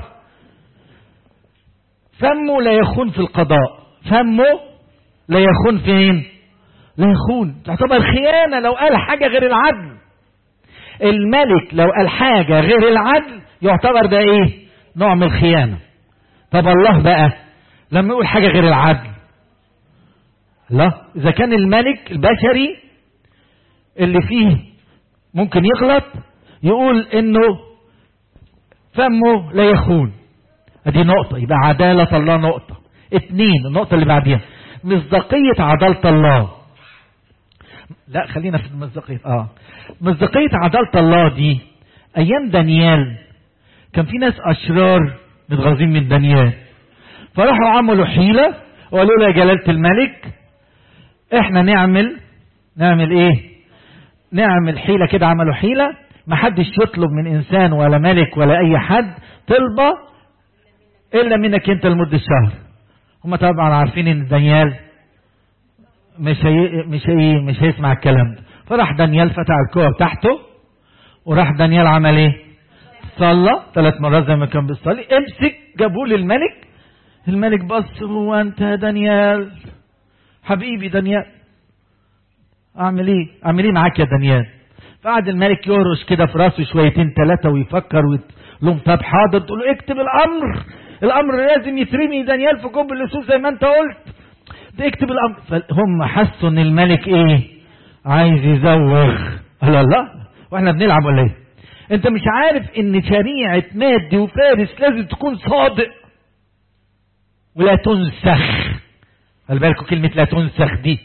فمه لا يخون في القضاء فمه لا يخون فين لا يخون تعتبر خيانة لو قال حاجة غير العدل الملك لو قال حاجة غير العدل يعتبر ده ايه نوع من الخيانة طب الله بقى لما يقول حاجة غير العدل لا اذا كان الملك البشري اللي فيه ممكن يغلط يقول انه فمه لا يخون ادي نقطة يبقى عدالة الله نقطة اتنين النقطة اللي بعديها مصداقية عدالة الله لا خلينا في مصداقية اه مصداقية عدالة الله دي ايام دانيال كان في ناس اشرار متغاظين من دانيال فراحوا عملوا حيلة وقالوا له يا جلالة الملك احنا نعمل نعمل ايه نعمل حيلة كده عملوا حيلة محدش يطلب من انسان ولا ملك ولا اي حد طلبة الا منك انت لمدة شهر هم طبعا عارفين ان دانيال مش هي مش هي مش هيسمع الكلام ده فراح دانيال فتح الكوة بتاعته وراح دانيال عمل ايه صلى ثلاث مرات زي ما كان بيصلي امسك جابوه للملك الملك بص هو انت يا دانيال حبيبي دانيال اعمل ايه اعمل ايه معاك يا دانيال فقعد الملك يهرش كده في راسه شويتين ثلاثة ويفكر ويقول طب حاضر تقول له اكتب الامر الامر لازم يترمي دانيال في جب اللصوص زي ما انت قلت ده اكتب الامر فهم حسوا ان الملك ايه عايز يزوغ قال الله واحنا بنلعب ولا ايه انت مش عارف ان شريعة مادي وفارس لازم تكون صادق ولا تنسخ خلي بالكم كلمة لا تنسخ دي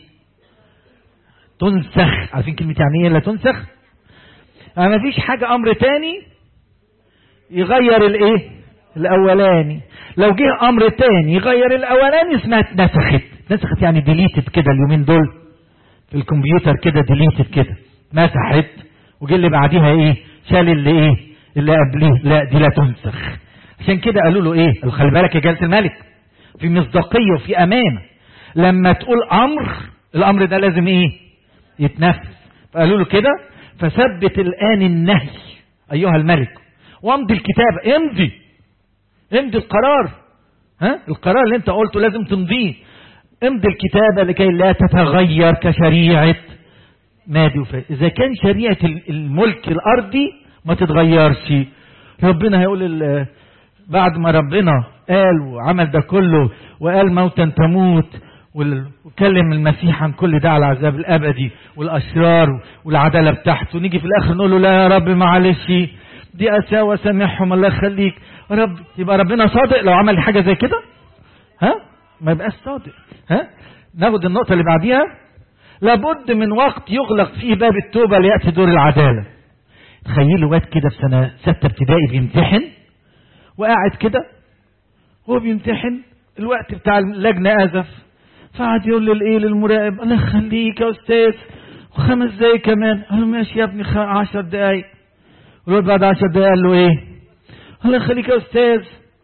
تنسخ عارفين كلمة يعني ايه لا تنسخ ما فيش حاجة امر تاني يغير الايه الاولاني لو جه امر تاني يغير الاولاني اسمها اتنسخت اتنسخت يعني ديليتد كده اليومين دول في الكمبيوتر كده ديليتد كده مسحت وجه اللي بعديها ايه شال اللي ايه اللي قبليه لا دي لا تنسخ عشان كده قالوا له ايه خلي بالك يا جلالة الملك في مصداقية وفي امانة لما تقول امر الامر ده لازم ايه يتنفذ فقالوا له كده فثبت الان النهي ايها الملك وامضي الكتابة امضي امضي القرار ها القرار اللي انت قلته لازم تمضيه امضي الكتابة لكي لا تتغير كشريعة مادي وفادي اذا كان شريعة الملك الارضي ما تتغيرش ربنا هيقول بعد ما ربنا قال وعمل ده كله وقال موتا تموت وكلم المسيح عن كل ده على العذاب الابدي والاشرار والعداله بتاعته نيجي في الاخر نقول له لا يا رب معلش دي قساوه سامحهم الله يخليك يا رب يبقى ربنا صادق لو عمل حاجه زي كده ها ما يبقاش صادق ها ناخد النقطه اللي بعديها لابد من وقت يغلق فيه باب التوبه لياتي دور العداله تخيلوا واد كده في سنه سته ابتدائي بيمتحن وقاعد كده هو بيمتحن الوقت بتاع اللجنه ازف فقعد يقول للايه للمراقب الله يخليك يا استاذ وخمس دقايق كمان قال له ماشي يا ابني 10 دقايق والواد بعد 10 دقايق قال له ايه الله يخليك يا استاذ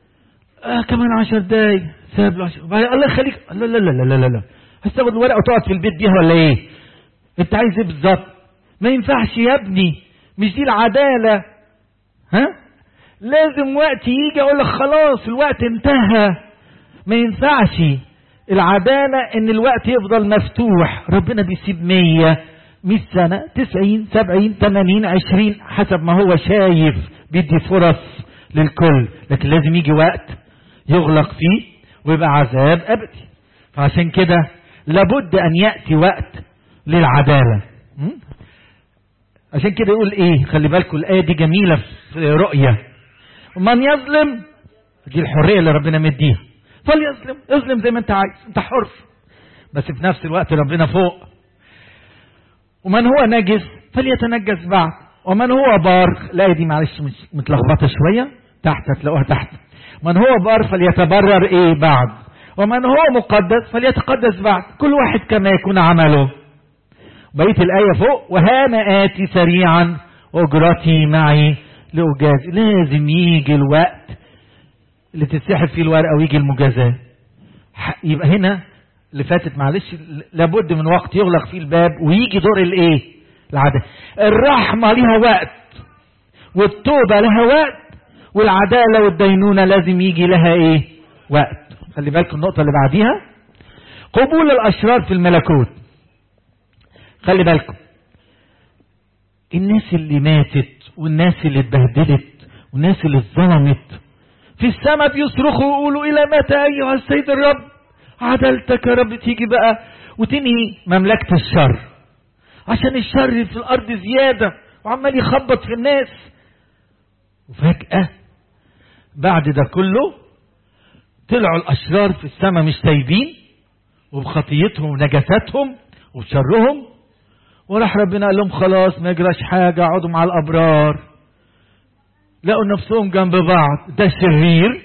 آه كمان 10 دقايق ساب له 10 الله يخليك لا لا لا لا لا لا هتاخد الورقه وتقعد في البيت بيها ولا ايه انت عايز ايه بالظبط ما ينفعش يا ابني مش دي العداله ها لازم وقت يجي اقول لك خلاص الوقت انتهى ما ينفعش العدالة ان الوقت يفضل مفتوح ربنا بيسيب مية مية سنة تسعين سبعين تمانين عشرين حسب ما هو شايف بيدي فرص للكل لكن لازم يجي وقت يغلق فيه ويبقى عذاب ابدي فعشان كده لابد ان يأتي وقت للعدالة عشان كده يقول ايه خلي بالكم الايه دي جميله في رؤيه ومن يظلم دي الحريه اللي ربنا مديها فليظلم اظلم زي ما انت عايز انت حر بس في نفس الوقت ربنا فوق ومن هو نجس فليتنجس بعد ومن هو بار لا دي معلش متلخبطه شويه تحت هتلاقوها تحت من هو بار فليتبرر ايه بعد ومن هو مقدس فليتقدس بعد كل واحد كما يكون عمله بقيه الايه فوق وهانا اتي سريعا اجرتي معي لاجازي لازم يجي الوقت اللي تتسحب فيه الورقه ويجي المجازاه يبقى هنا اللي فاتت معلش لابد من وقت يغلق فيه الباب ويجي دور الايه العداله الرحمه ليها وقت والتوبه لها وقت والعداله والدينونه لازم يجي لها ايه وقت خلي بالكم النقطه اللي بعديها قبول الاشرار في الملكوت خلي بالكم الناس اللي ماتت والناس اللي اتبهدلت والناس اللي اتظلمت في السماء بيصرخوا ويقولوا الى متى ايها السيد الرب عدلتك يا رب تيجي بقى وتنهي مملكة الشر عشان الشر في الارض زيادة وعمال يخبط في الناس وفجأة بعد ده كله طلعوا الاشرار في السماء مش تايبين وبخطيتهم ونجاساتهم وبشرهم وراح ربنا قال لهم خلاص ما يجراش حاجة اقعدوا مع الابرار لقوا نفسهم جنب بعض ده شرير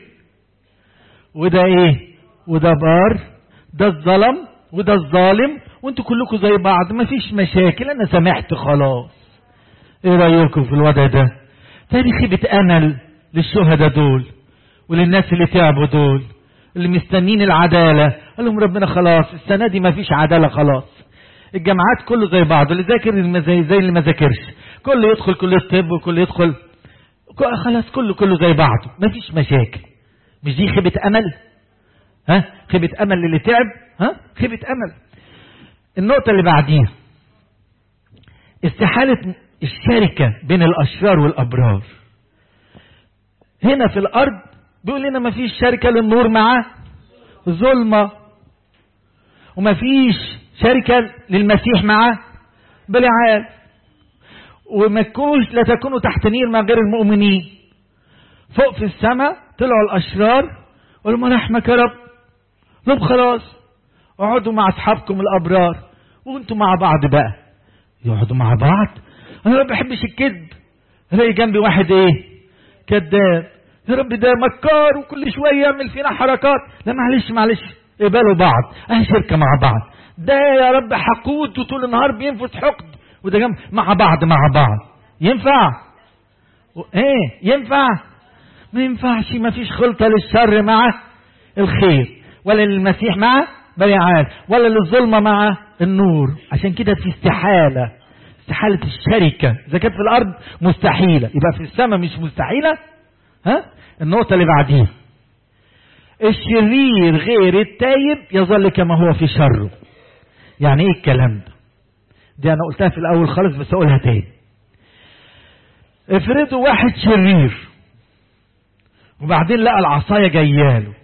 وده ايه وده بار ده الظلم وده الظالم وانتوا كلكم زي بعض مفيش مشاكل انا سامحت خلاص ايه رايكم في الوضع ده تاني خيبة امل للشهداء دول وللناس اللي تعبوا دول اللي مستنين العدالة قال لهم ربنا خلاص السنة دي مفيش عدالة خلاص الجامعات كله زي بعض اللي ذاكر زي, زي اللي ما ذاكرش كله يدخل كلية طب وكله يدخل خلاص كله كله زي بعضه مفيش مشاكل مش دي خيبة امل ها خيبة امل للي تعب ها خيبة امل النقطة اللي بعديها استحالة الشركة بين الاشرار والابرار هنا في الارض بيقول لنا مفيش شركة للنور مع ظلمة ومفيش شركة للمسيح مع بلعال وما تكونوش لا تكونوا تحت نير مع غير المؤمنين فوق في السماء طلعوا الاشرار قالوا ما رحمك يا رب طب خلاص اقعدوا مع اصحابكم الابرار وانتوا مع بعض بقى يقعدوا مع بعض انا ما بحبش الكذب الاقي جنبي واحد ايه كذاب يا رب ده مكار وكل شويه يعمل فينا حركات لا معلش معلش اقبلوا بعض اهي شركه مع بعض ده يا رب حقود وطول النهار بينفس حقد وده جنب مع بعض مع بعض ينفع ايه ينفع ما ينفعش ما فيش خلطة للشر مع الخير ولا للمسيح مع بلعال ولا للظلمة مع النور عشان كده في استحالة استحالة الشركة إذا كانت في الأرض مستحيلة يبقى في السماء مش مستحيلة ها النقطة اللي بعديها الشرير غير التايب يظل كما هو في شره يعني ايه الكلام ده دي انا قلتها في الاول خالص بس اقولها تاني افرضوا واحد شرير وبعدين لقى العصايه جاياله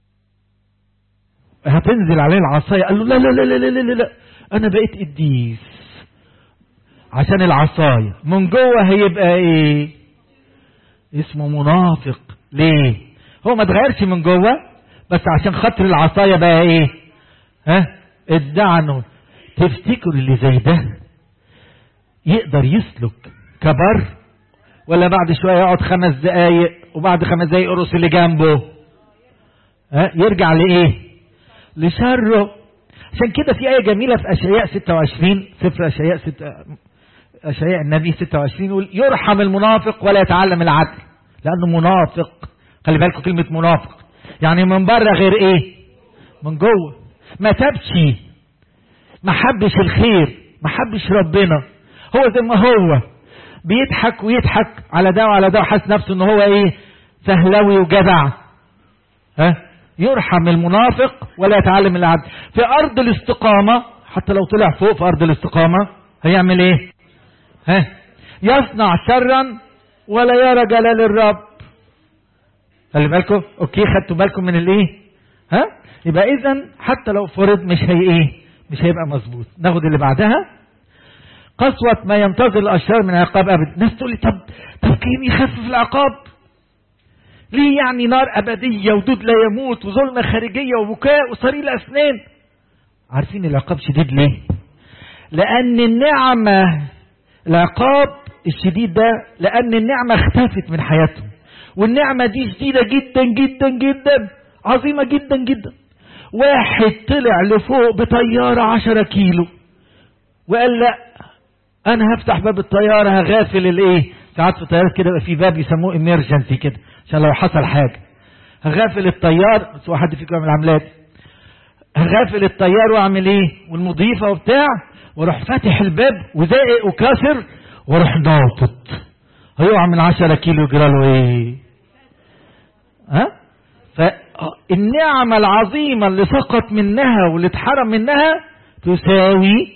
هتنزل عليه العصايه قال له لا لا لا لا لا لا, لا. انا بقيت قديس عشان العصايه من جوه هيبقى ايه اسمه منافق ليه هو ما اتغيرش من جوه بس عشان خاطر العصايه بقى ايه ها ادعى انه تفتكروا اللي زي ده يقدر يسلك كبر ولا بعد شويه يقعد خمس دقايق وبعد خمس دقايق يقرص اللي جنبه ها يرجع لايه لشره عشان كده في آية جميلة في أشعياء 26 سفر أشعياء ست... أشعياء النبي 26 يقول يرحم المنافق ولا يتعلم العدل لأنه منافق خلي بالكم كلمة منافق يعني من بره غير إيه من جوه ما تبكي ما حبش الخير ما حبش ربنا هو زي ما هو بيضحك ويضحك على ده وعلى ده وحاسس نفسه ان هو ايه فهلوي وجدع ها يرحم المنافق ولا يتعلم العدل في ارض الاستقامه حتى لو طلع فوق في ارض الاستقامه هيعمل ايه ها يصنع شرا ولا يرى جلال الرب خلي بالكم اوكي خدتوا بالكم من الايه ها يبقى اذا حتى لو فرض مش هي ايه مش هيبقى مظبوط ناخد اللي بعدها قسوة ما ينتظر الأشرار من عقاب أبد ناس تقول لي طب طب كيف يخفف العقاب ليه يعني نار أبدية ودود لا يموت وظلمة خارجية وبكاء وصرير أسنان عارفين العقاب شديد ليه لأن النعمة العقاب الشديد ده لأن النعمة اختفت من حياتهم والنعمة دي شديدة جدا جدا جدا عظيمة جدا جدا واحد طلع لفوق بطيارة عشرة كيلو وقال لا انا هفتح باب الطيارة هغافل الايه ساعات في الطيارات كده يبقى في باب يسموه اميرجنسي كده عشان لو حصل حاجة هغافل الطيار بس هو حد فيكم يعمل عملات هغافل الطيار واعمل ايه والمضيفة وبتاع واروح فاتح الباب وزائق وكاسر واروح ناطط هيقع من 10 كيلو يجرى له ايه ها فالنعمة العظيمة اللي سقط منها واللي اتحرم منها تساوي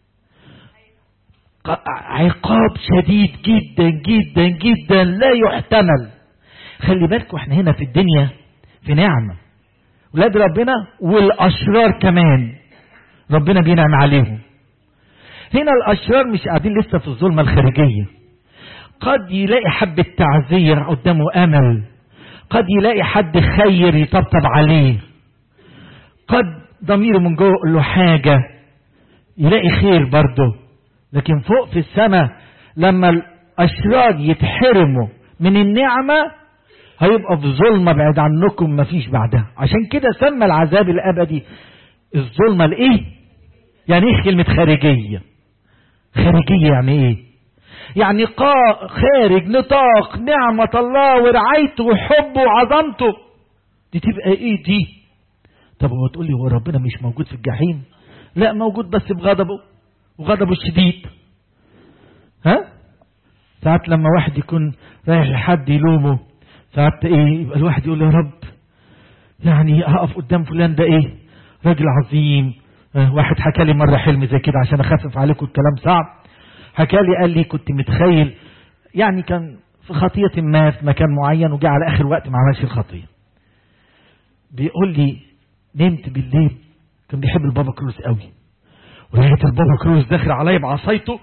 عقاب شديد جدا جدا جدا لا يحتمل خلي بالكم احنا هنا في الدنيا في نعمة ولاد ربنا والأشرار كمان ربنا بينعم عليهم هنا الأشرار مش قاعدين لسه في الظلمة الخارجية قد يلاقي حبة تعذير قدامه أمل قد يلاقي حد خير يطبطب عليه قد ضميره من جوه يقول له حاجة يلاقي خير برضه لكن فوق في السماء لما الأشرار يتحرموا من النعمة هيبقى في ظلمة بعد عنكم مفيش بعدها عشان كده سمى العذاب الأبدي الظلمة الإيه؟ يعني إيه كلمة خارجية؟ خارجية يعني إيه؟ يعني قا خارج نطاق نعمة الله ورعايته وحبه وعظمته دي تبقى إيه دي؟ طب هو تقول لي هو ربنا مش موجود في الجحيم؟ لا موجود بس بغضبه وغضبه الشديد ها ساعات لما واحد يكون رايح لحد يلومه ساعات ايه يبقى الواحد يقول يا رب يعني هقف قدام فلان ده ايه راجل عظيم اه واحد حكى لي مره حلم زي كده عشان اخفف عليكم الكلام صعب حكى لي قال لي كنت متخيل يعني كان في خطيه ما في مكان معين وجاء على اخر وقت ما عملش الخطيه بيقول لي نمت بالليل كان بيحب البابا كروس قوي ولقيت البابا كروس داخل عليا بعصايته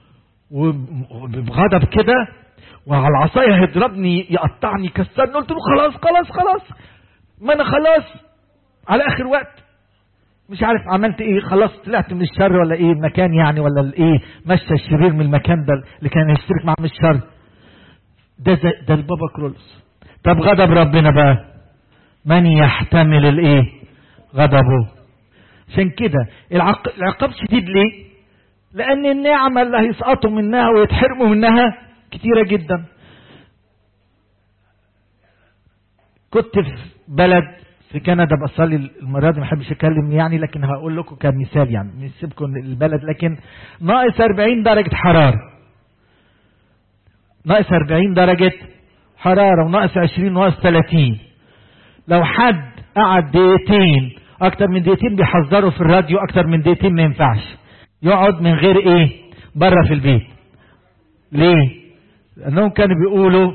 وبغضب كده وعلى العصايه هيضربني يقطعني يكسرني قلت له خلاص خلاص خلاص ما انا خلاص على اخر وقت مش عارف عملت ايه خلاص طلعت من الشر ولا ايه المكان يعني ولا الايه مشى الشرير من المكان ده اللي كان يشترك معاه من الشر ده زي ده البابا كرولوس طب غضب ربنا بقى من يحتمل الايه غضبه عشان كده العق... العقاب شديد ليه لان النعمة اللي هيسقطوا منها ويتحرموا منها كتيرة جدا كنت في بلد في كندا بصلي المرة دي ما بحبش اتكلم يعني لكن هقول لكم كمثال يعني نسيبكم البلد لكن ناقص 40 درجة حرارة ناقص 40 درجة حرارة وناقص 20 وناقص 30 لو حد قعد دقيقتين اكتر من دقيقتين بيحذروا في الراديو اكتر من دقيقتين ما ينفعش يقعد من غير ايه بره في البيت ليه لانهم كانوا بيقولوا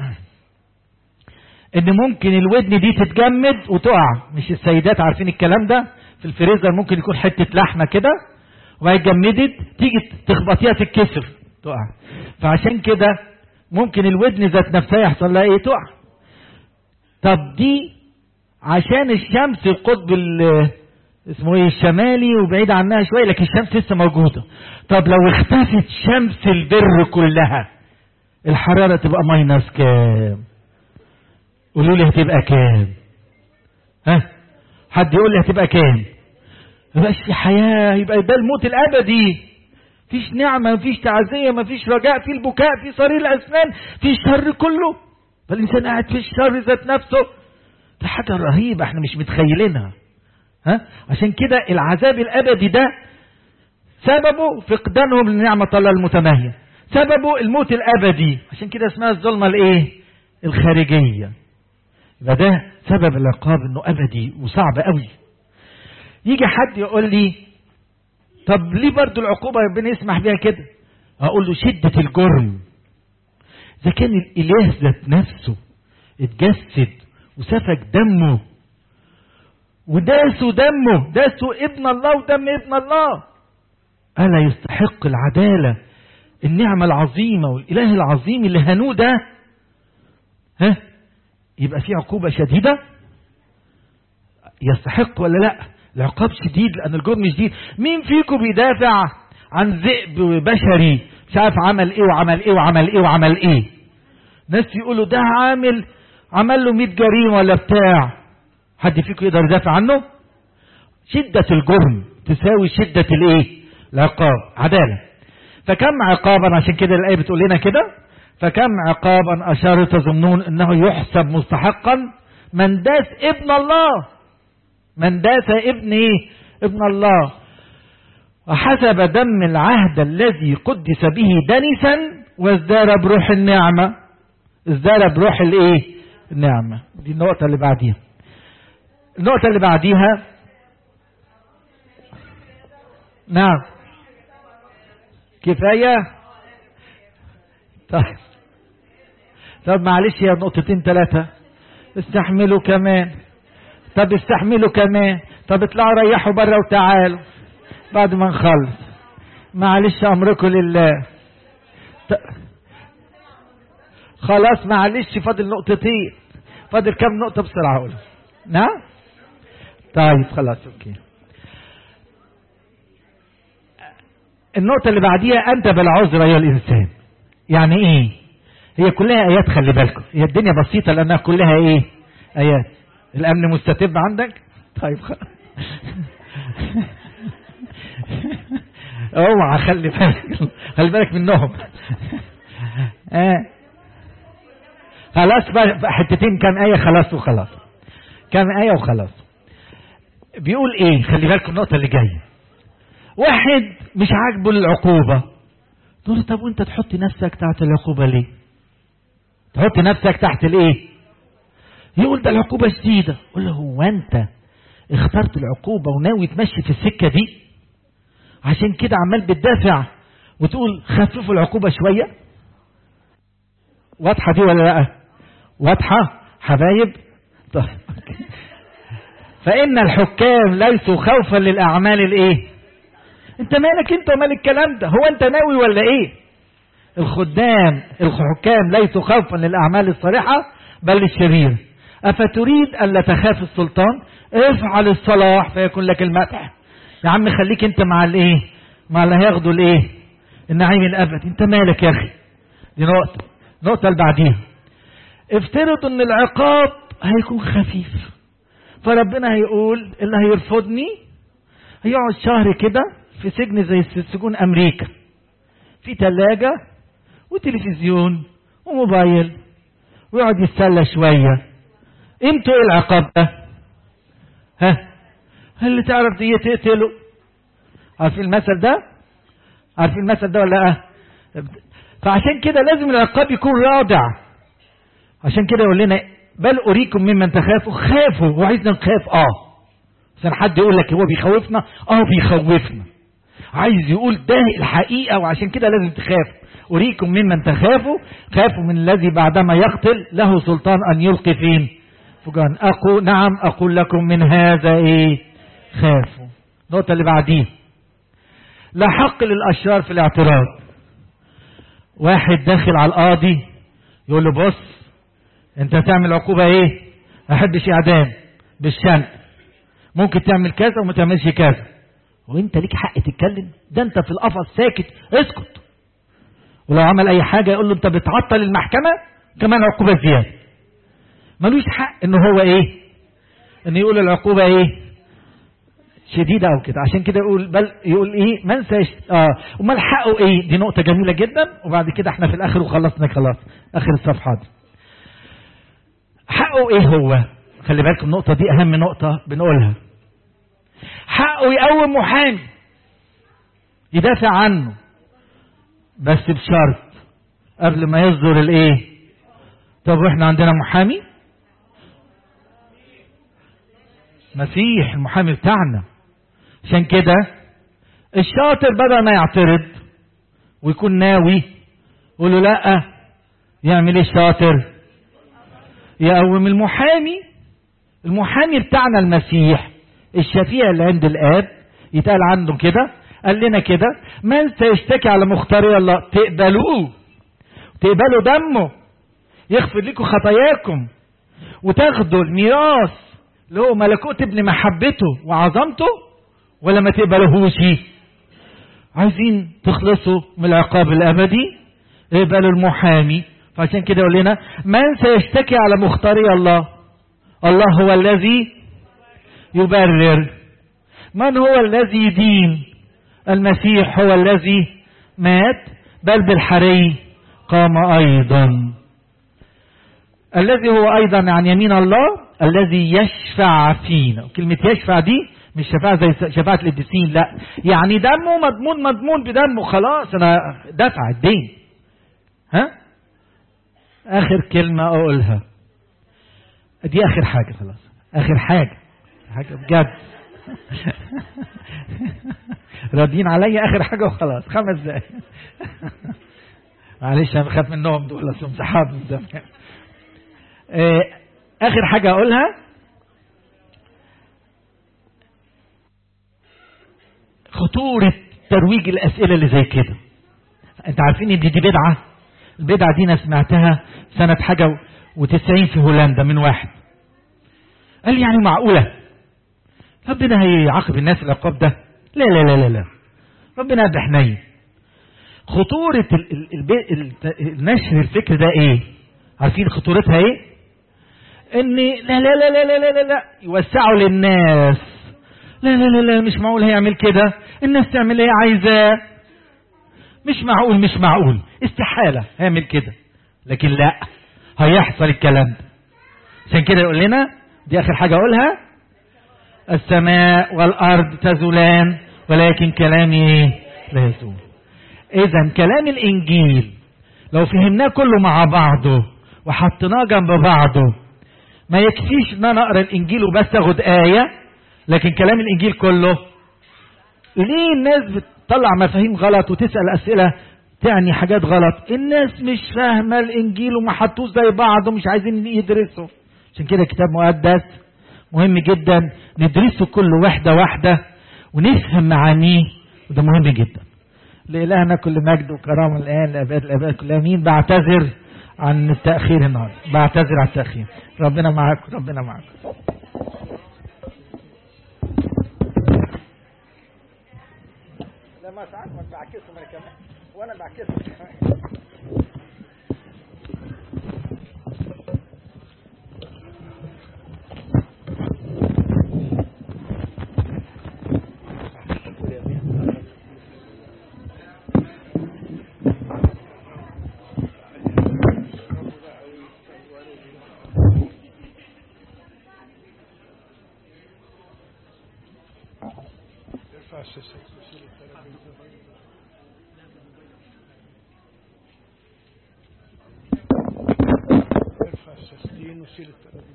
ان ممكن الودن دي تتجمد وتقع مش السيدات عارفين الكلام ده في الفريزر ممكن يكون حته لحمه كده وهي اتجمدت تيجي تخبطيها تتكسر تقع فعشان كده ممكن الودن ذات نفسها يحصل لها ايه تقع طب دي عشان الشمس القطب اسمه ايه الشمالي وبعيد عنها شويه لكن الشمس لسه موجوده طب لو اختفت شمس البر كلها الحراره تبقى ماينس كام قولوا لي هتبقى كام ها حد يقول لي هتبقى كام مبقاش في حياه يبقى ده الموت الابدي مفيش نعمه مفيش تعزيه مفيش رجاء في البكاء في صرير الاسنان في الشر كله فالانسان قاعد في الشر ذات نفسه ده حاجه رهيبه احنا مش متخيلينها ها عشان كده العذاب الابدي ده سببه فقدانهم لنعمه الله المتماهيه سببه الموت الابدي عشان كده اسمها الظلمه الايه الخارجيه يبقى ده سبب العقاب انه ابدي وصعب قوي يجي حد يقول لي طب ليه برضو العقوبه ربنا يسمح بيها كده اقول له شده الجرم اذا كان الاله ذات نفسه اتجسد وسفك دمه وداسوا دمه داسوا ابن الله ودم ابن الله ألا يستحق العدالة النعمة العظيمة والإله العظيم اللي هنوه ده ها يبقى في عقوبة شديدة يستحق ولا لا العقاب شديد لأن الجرم شديد مين فيكم بيدافع عن ذئب بشري مش عارف عمل ايه وعمل ايه وعمل ايه وعمل ايه ناس يقولوا ده عامل عمل له 100 جريمة ولا بتاع حد فيكم يقدر يدافع عنه شدة الجرم تساوي شدة الايه العقاب عدالة فكم عقابا عشان كده الآية بتقول لنا كده فكم عقابا أشار تظنون أنه يحسب مستحقا من داس ابن الله من داس ابن ايه ابن الله وحسب دم العهد الذي قدس به دنسا وازداد بروح النعمة ازداد بروح الايه النعمة دي النقطة اللي بعديها النقطة اللي بعديها نعم كفاية طيب طب معلش يا نقطتين ثلاثة استحملوا كمان طب استحملوا كمان طب اطلعوا ريحوا بره وتعالوا بعد ما نخلص معلش امركم لله ط... خلاص معلش فاضل نقطتين فاضل كام نقطة بسرعة اقول نعم طيب خلاص اوكي النقطة اللي بعديها أنت بالعذر أيها الإنسان يعني إيه هي كلها آيات خلي بالكم هي الدنيا بسيطة لأنها كلها إيه آيات الأمن مستتب عندك طيب خلاص اوعى خلي بالك خلي بالك منهم آه. خلاص بقى حتتين كام آية خلاص وخلاص كام آية وخلاص بيقول ايه خلي بالكم النقطة اللي جاية واحد مش عاجبه العقوبة تقول له طب وانت تحط نفسك تحت العقوبة ليه تحط نفسك تحت الايه يقول ده العقوبة شديدة قول له هو انت اخترت العقوبة وناوي تمشي في السكة دي عشان كده عمال بتدافع وتقول خففوا العقوبة شوية واضحة دي ولا لا واضحة حبايب طيب فإن الحكام ليسوا خوفا للأعمال الإيه أنت مالك أنت ومال الكلام ده هو أنت ناوي ولا إيه الخدام الحكام ليسوا خوفا للأعمال الصالحة بل الشرير أفتريد ألا تخاف السلطان افعل الصلاح فيكون لك المدح يا عم خليك انت مع الايه مع اللي هياخدوا الايه النعيم الابدي انت مالك يا اخي دي نقطة النقطة اللي بعديها افترض ان العقاب هيكون خفيف فربنا هيقول اللي هيرفضني هيقعد شهر كده في سجن زي سجون امريكا في ثلاجة وتلفزيون وموبايل ويقعد يتسلى شوية امتى ايه العقاب ده ها اللي تعرف دي تقتله عارفين المثل ده عارفين المثل ده ولا لا فعشان كده لازم العقاب يكون رادع عشان كده يقول لنا بل اريكم ممن تخافوا خافوا هو عايزنا نخاف اه عشان حد يقول لك هو بيخوفنا اه بيخوفنا عايز يقول ده الحقيقة وعشان كده لازم تخاف أريكم ممن تخافوا خافوا من الذي بعدما يقتل له سلطان أن يلقي فين فجان أقول نعم أقول لكم من هذا إيه خافوا النقطة اللي بعديه لا حق للأشرار في الاعتراض واحد داخل على القاضي يقول له بص انت هتعمل عقوبة ايه احبش اعدام بالشنق ممكن تعمل كذا وما تعملش كذا وانت ليك حق تتكلم ده انت في القفص ساكت اسكت ولو عمل اي حاجة يقول له انت بتعطل المحكمة كمان عقوبة زيادة ملوش حق ان هو ايه ان يقول العقوبة ايه شديدة او كده عشان كده يقول بل يقول ايه من سيش اه امال حقه ايه دي نقطة جميلة جدا وبعد كده احنا في الاخر وخلصنا خلاص اخر الصفحة دي حقه ايه هو خلي بالكم النقطة دي اهم نقطة بنقولها حقه يقوم محامي يدافع عنه بس بشرط قبل ما يصدر الايه طب واحنا عندنا محامي مسيح المحامي بتاعنا عشان كده الشاطر بدل ما يعترض ويكون ناوي يقول له لا يعمل ايه الشاطر يقوم المحامي المحامي بتاعنا المسيح الشفيع اللي عند الاب يتقال عنده كده قال لنا كده من سيشتكي على مختاري الله تقبلوه تقبلوا دمه يغفر لكم خطاياكم وتاخدوا الميراث اللي هو ملكوت ابن محبته وعظمته ولا ما تقبلوهوش عايزين تخلصوا من العقاب الابدي اقبلوا المحامي فعشان كده يقول لنا من سيشتكي على مختاري الله الله هو الذي يبرر من هو الذي يدين المسيح هو الذي مات بل بالحري قام ايضا الذي هو ايضا عن يمين الله الذي يشفع فينا كلمة يشفع دي مش شفاعة زي شفاعة القديسين لا يعني دمه مضمون مضمون بدمه خلاص انا دفع الدين ها اخر كلمة اقولها دي اخر حاجة خلاص اخر حاجة حاجة بجد راضيين عليا اخر حاجة وخلاص خمس دقايق معلش انا بخاف منهم دول اصلهم صحاب من زمان اخر حاجة اقولها خطورة ترويج الاسئلة اللي زي كده انت عارفين ان دي, دي بدعة البدعة دي انا سمعتها سنة حاجة وتسعين في هولندا من واحد قال لي يعني معقولة ربنا هيعاقب الناس العقاب ده لا لا لا لا لا ربنا قد حنين خطورة ال ال ال ال نشر الفكر ده ايه عارفين خطورتها ايه ان لا لا لا لا لا لا لا, لا يوسعوا للناس لا لا لا لا مش معقول هيعمل كده الناس تعمل ايه عايزاه مش معقول مش معقول استحالة هيعمل كده لكن لا هيحصل الكلام ده عشان كده يقول لنا دي اخر حاجة اقولها السماء والارض تزولان ولكن كلامي ايه لا يزول اذا كلام الانجيل لو فهمناه كله مع بعضه وحطيناه جنب بعضه ما يكفيش ان انا اقرا الانجيل وبس اخد ايه لكن كلام الانجيل كله ليه الناس بتطلع مفاهيم غلط وتسال اسئله تعني حاجات غلط الناس مش فاهمه الانجيل وما حطوش زي بعض ومش عايزين يدرسوا عشان كده كتاب مقدس مهم جدا ندرسه كل واحده واحده ونفهم معانيه وده مهم جدا لإلهنا كل مجد وكرامة الآن لأباد الأباد كل أمين بعتذر عن التأخير النهارده بعتذر عن التأخير ربنا معاك ربنا معاك لما ساعات ما بعكسهم انا كمان وانا بعكسهم كمان ارفع السكين وشيل الترابيزه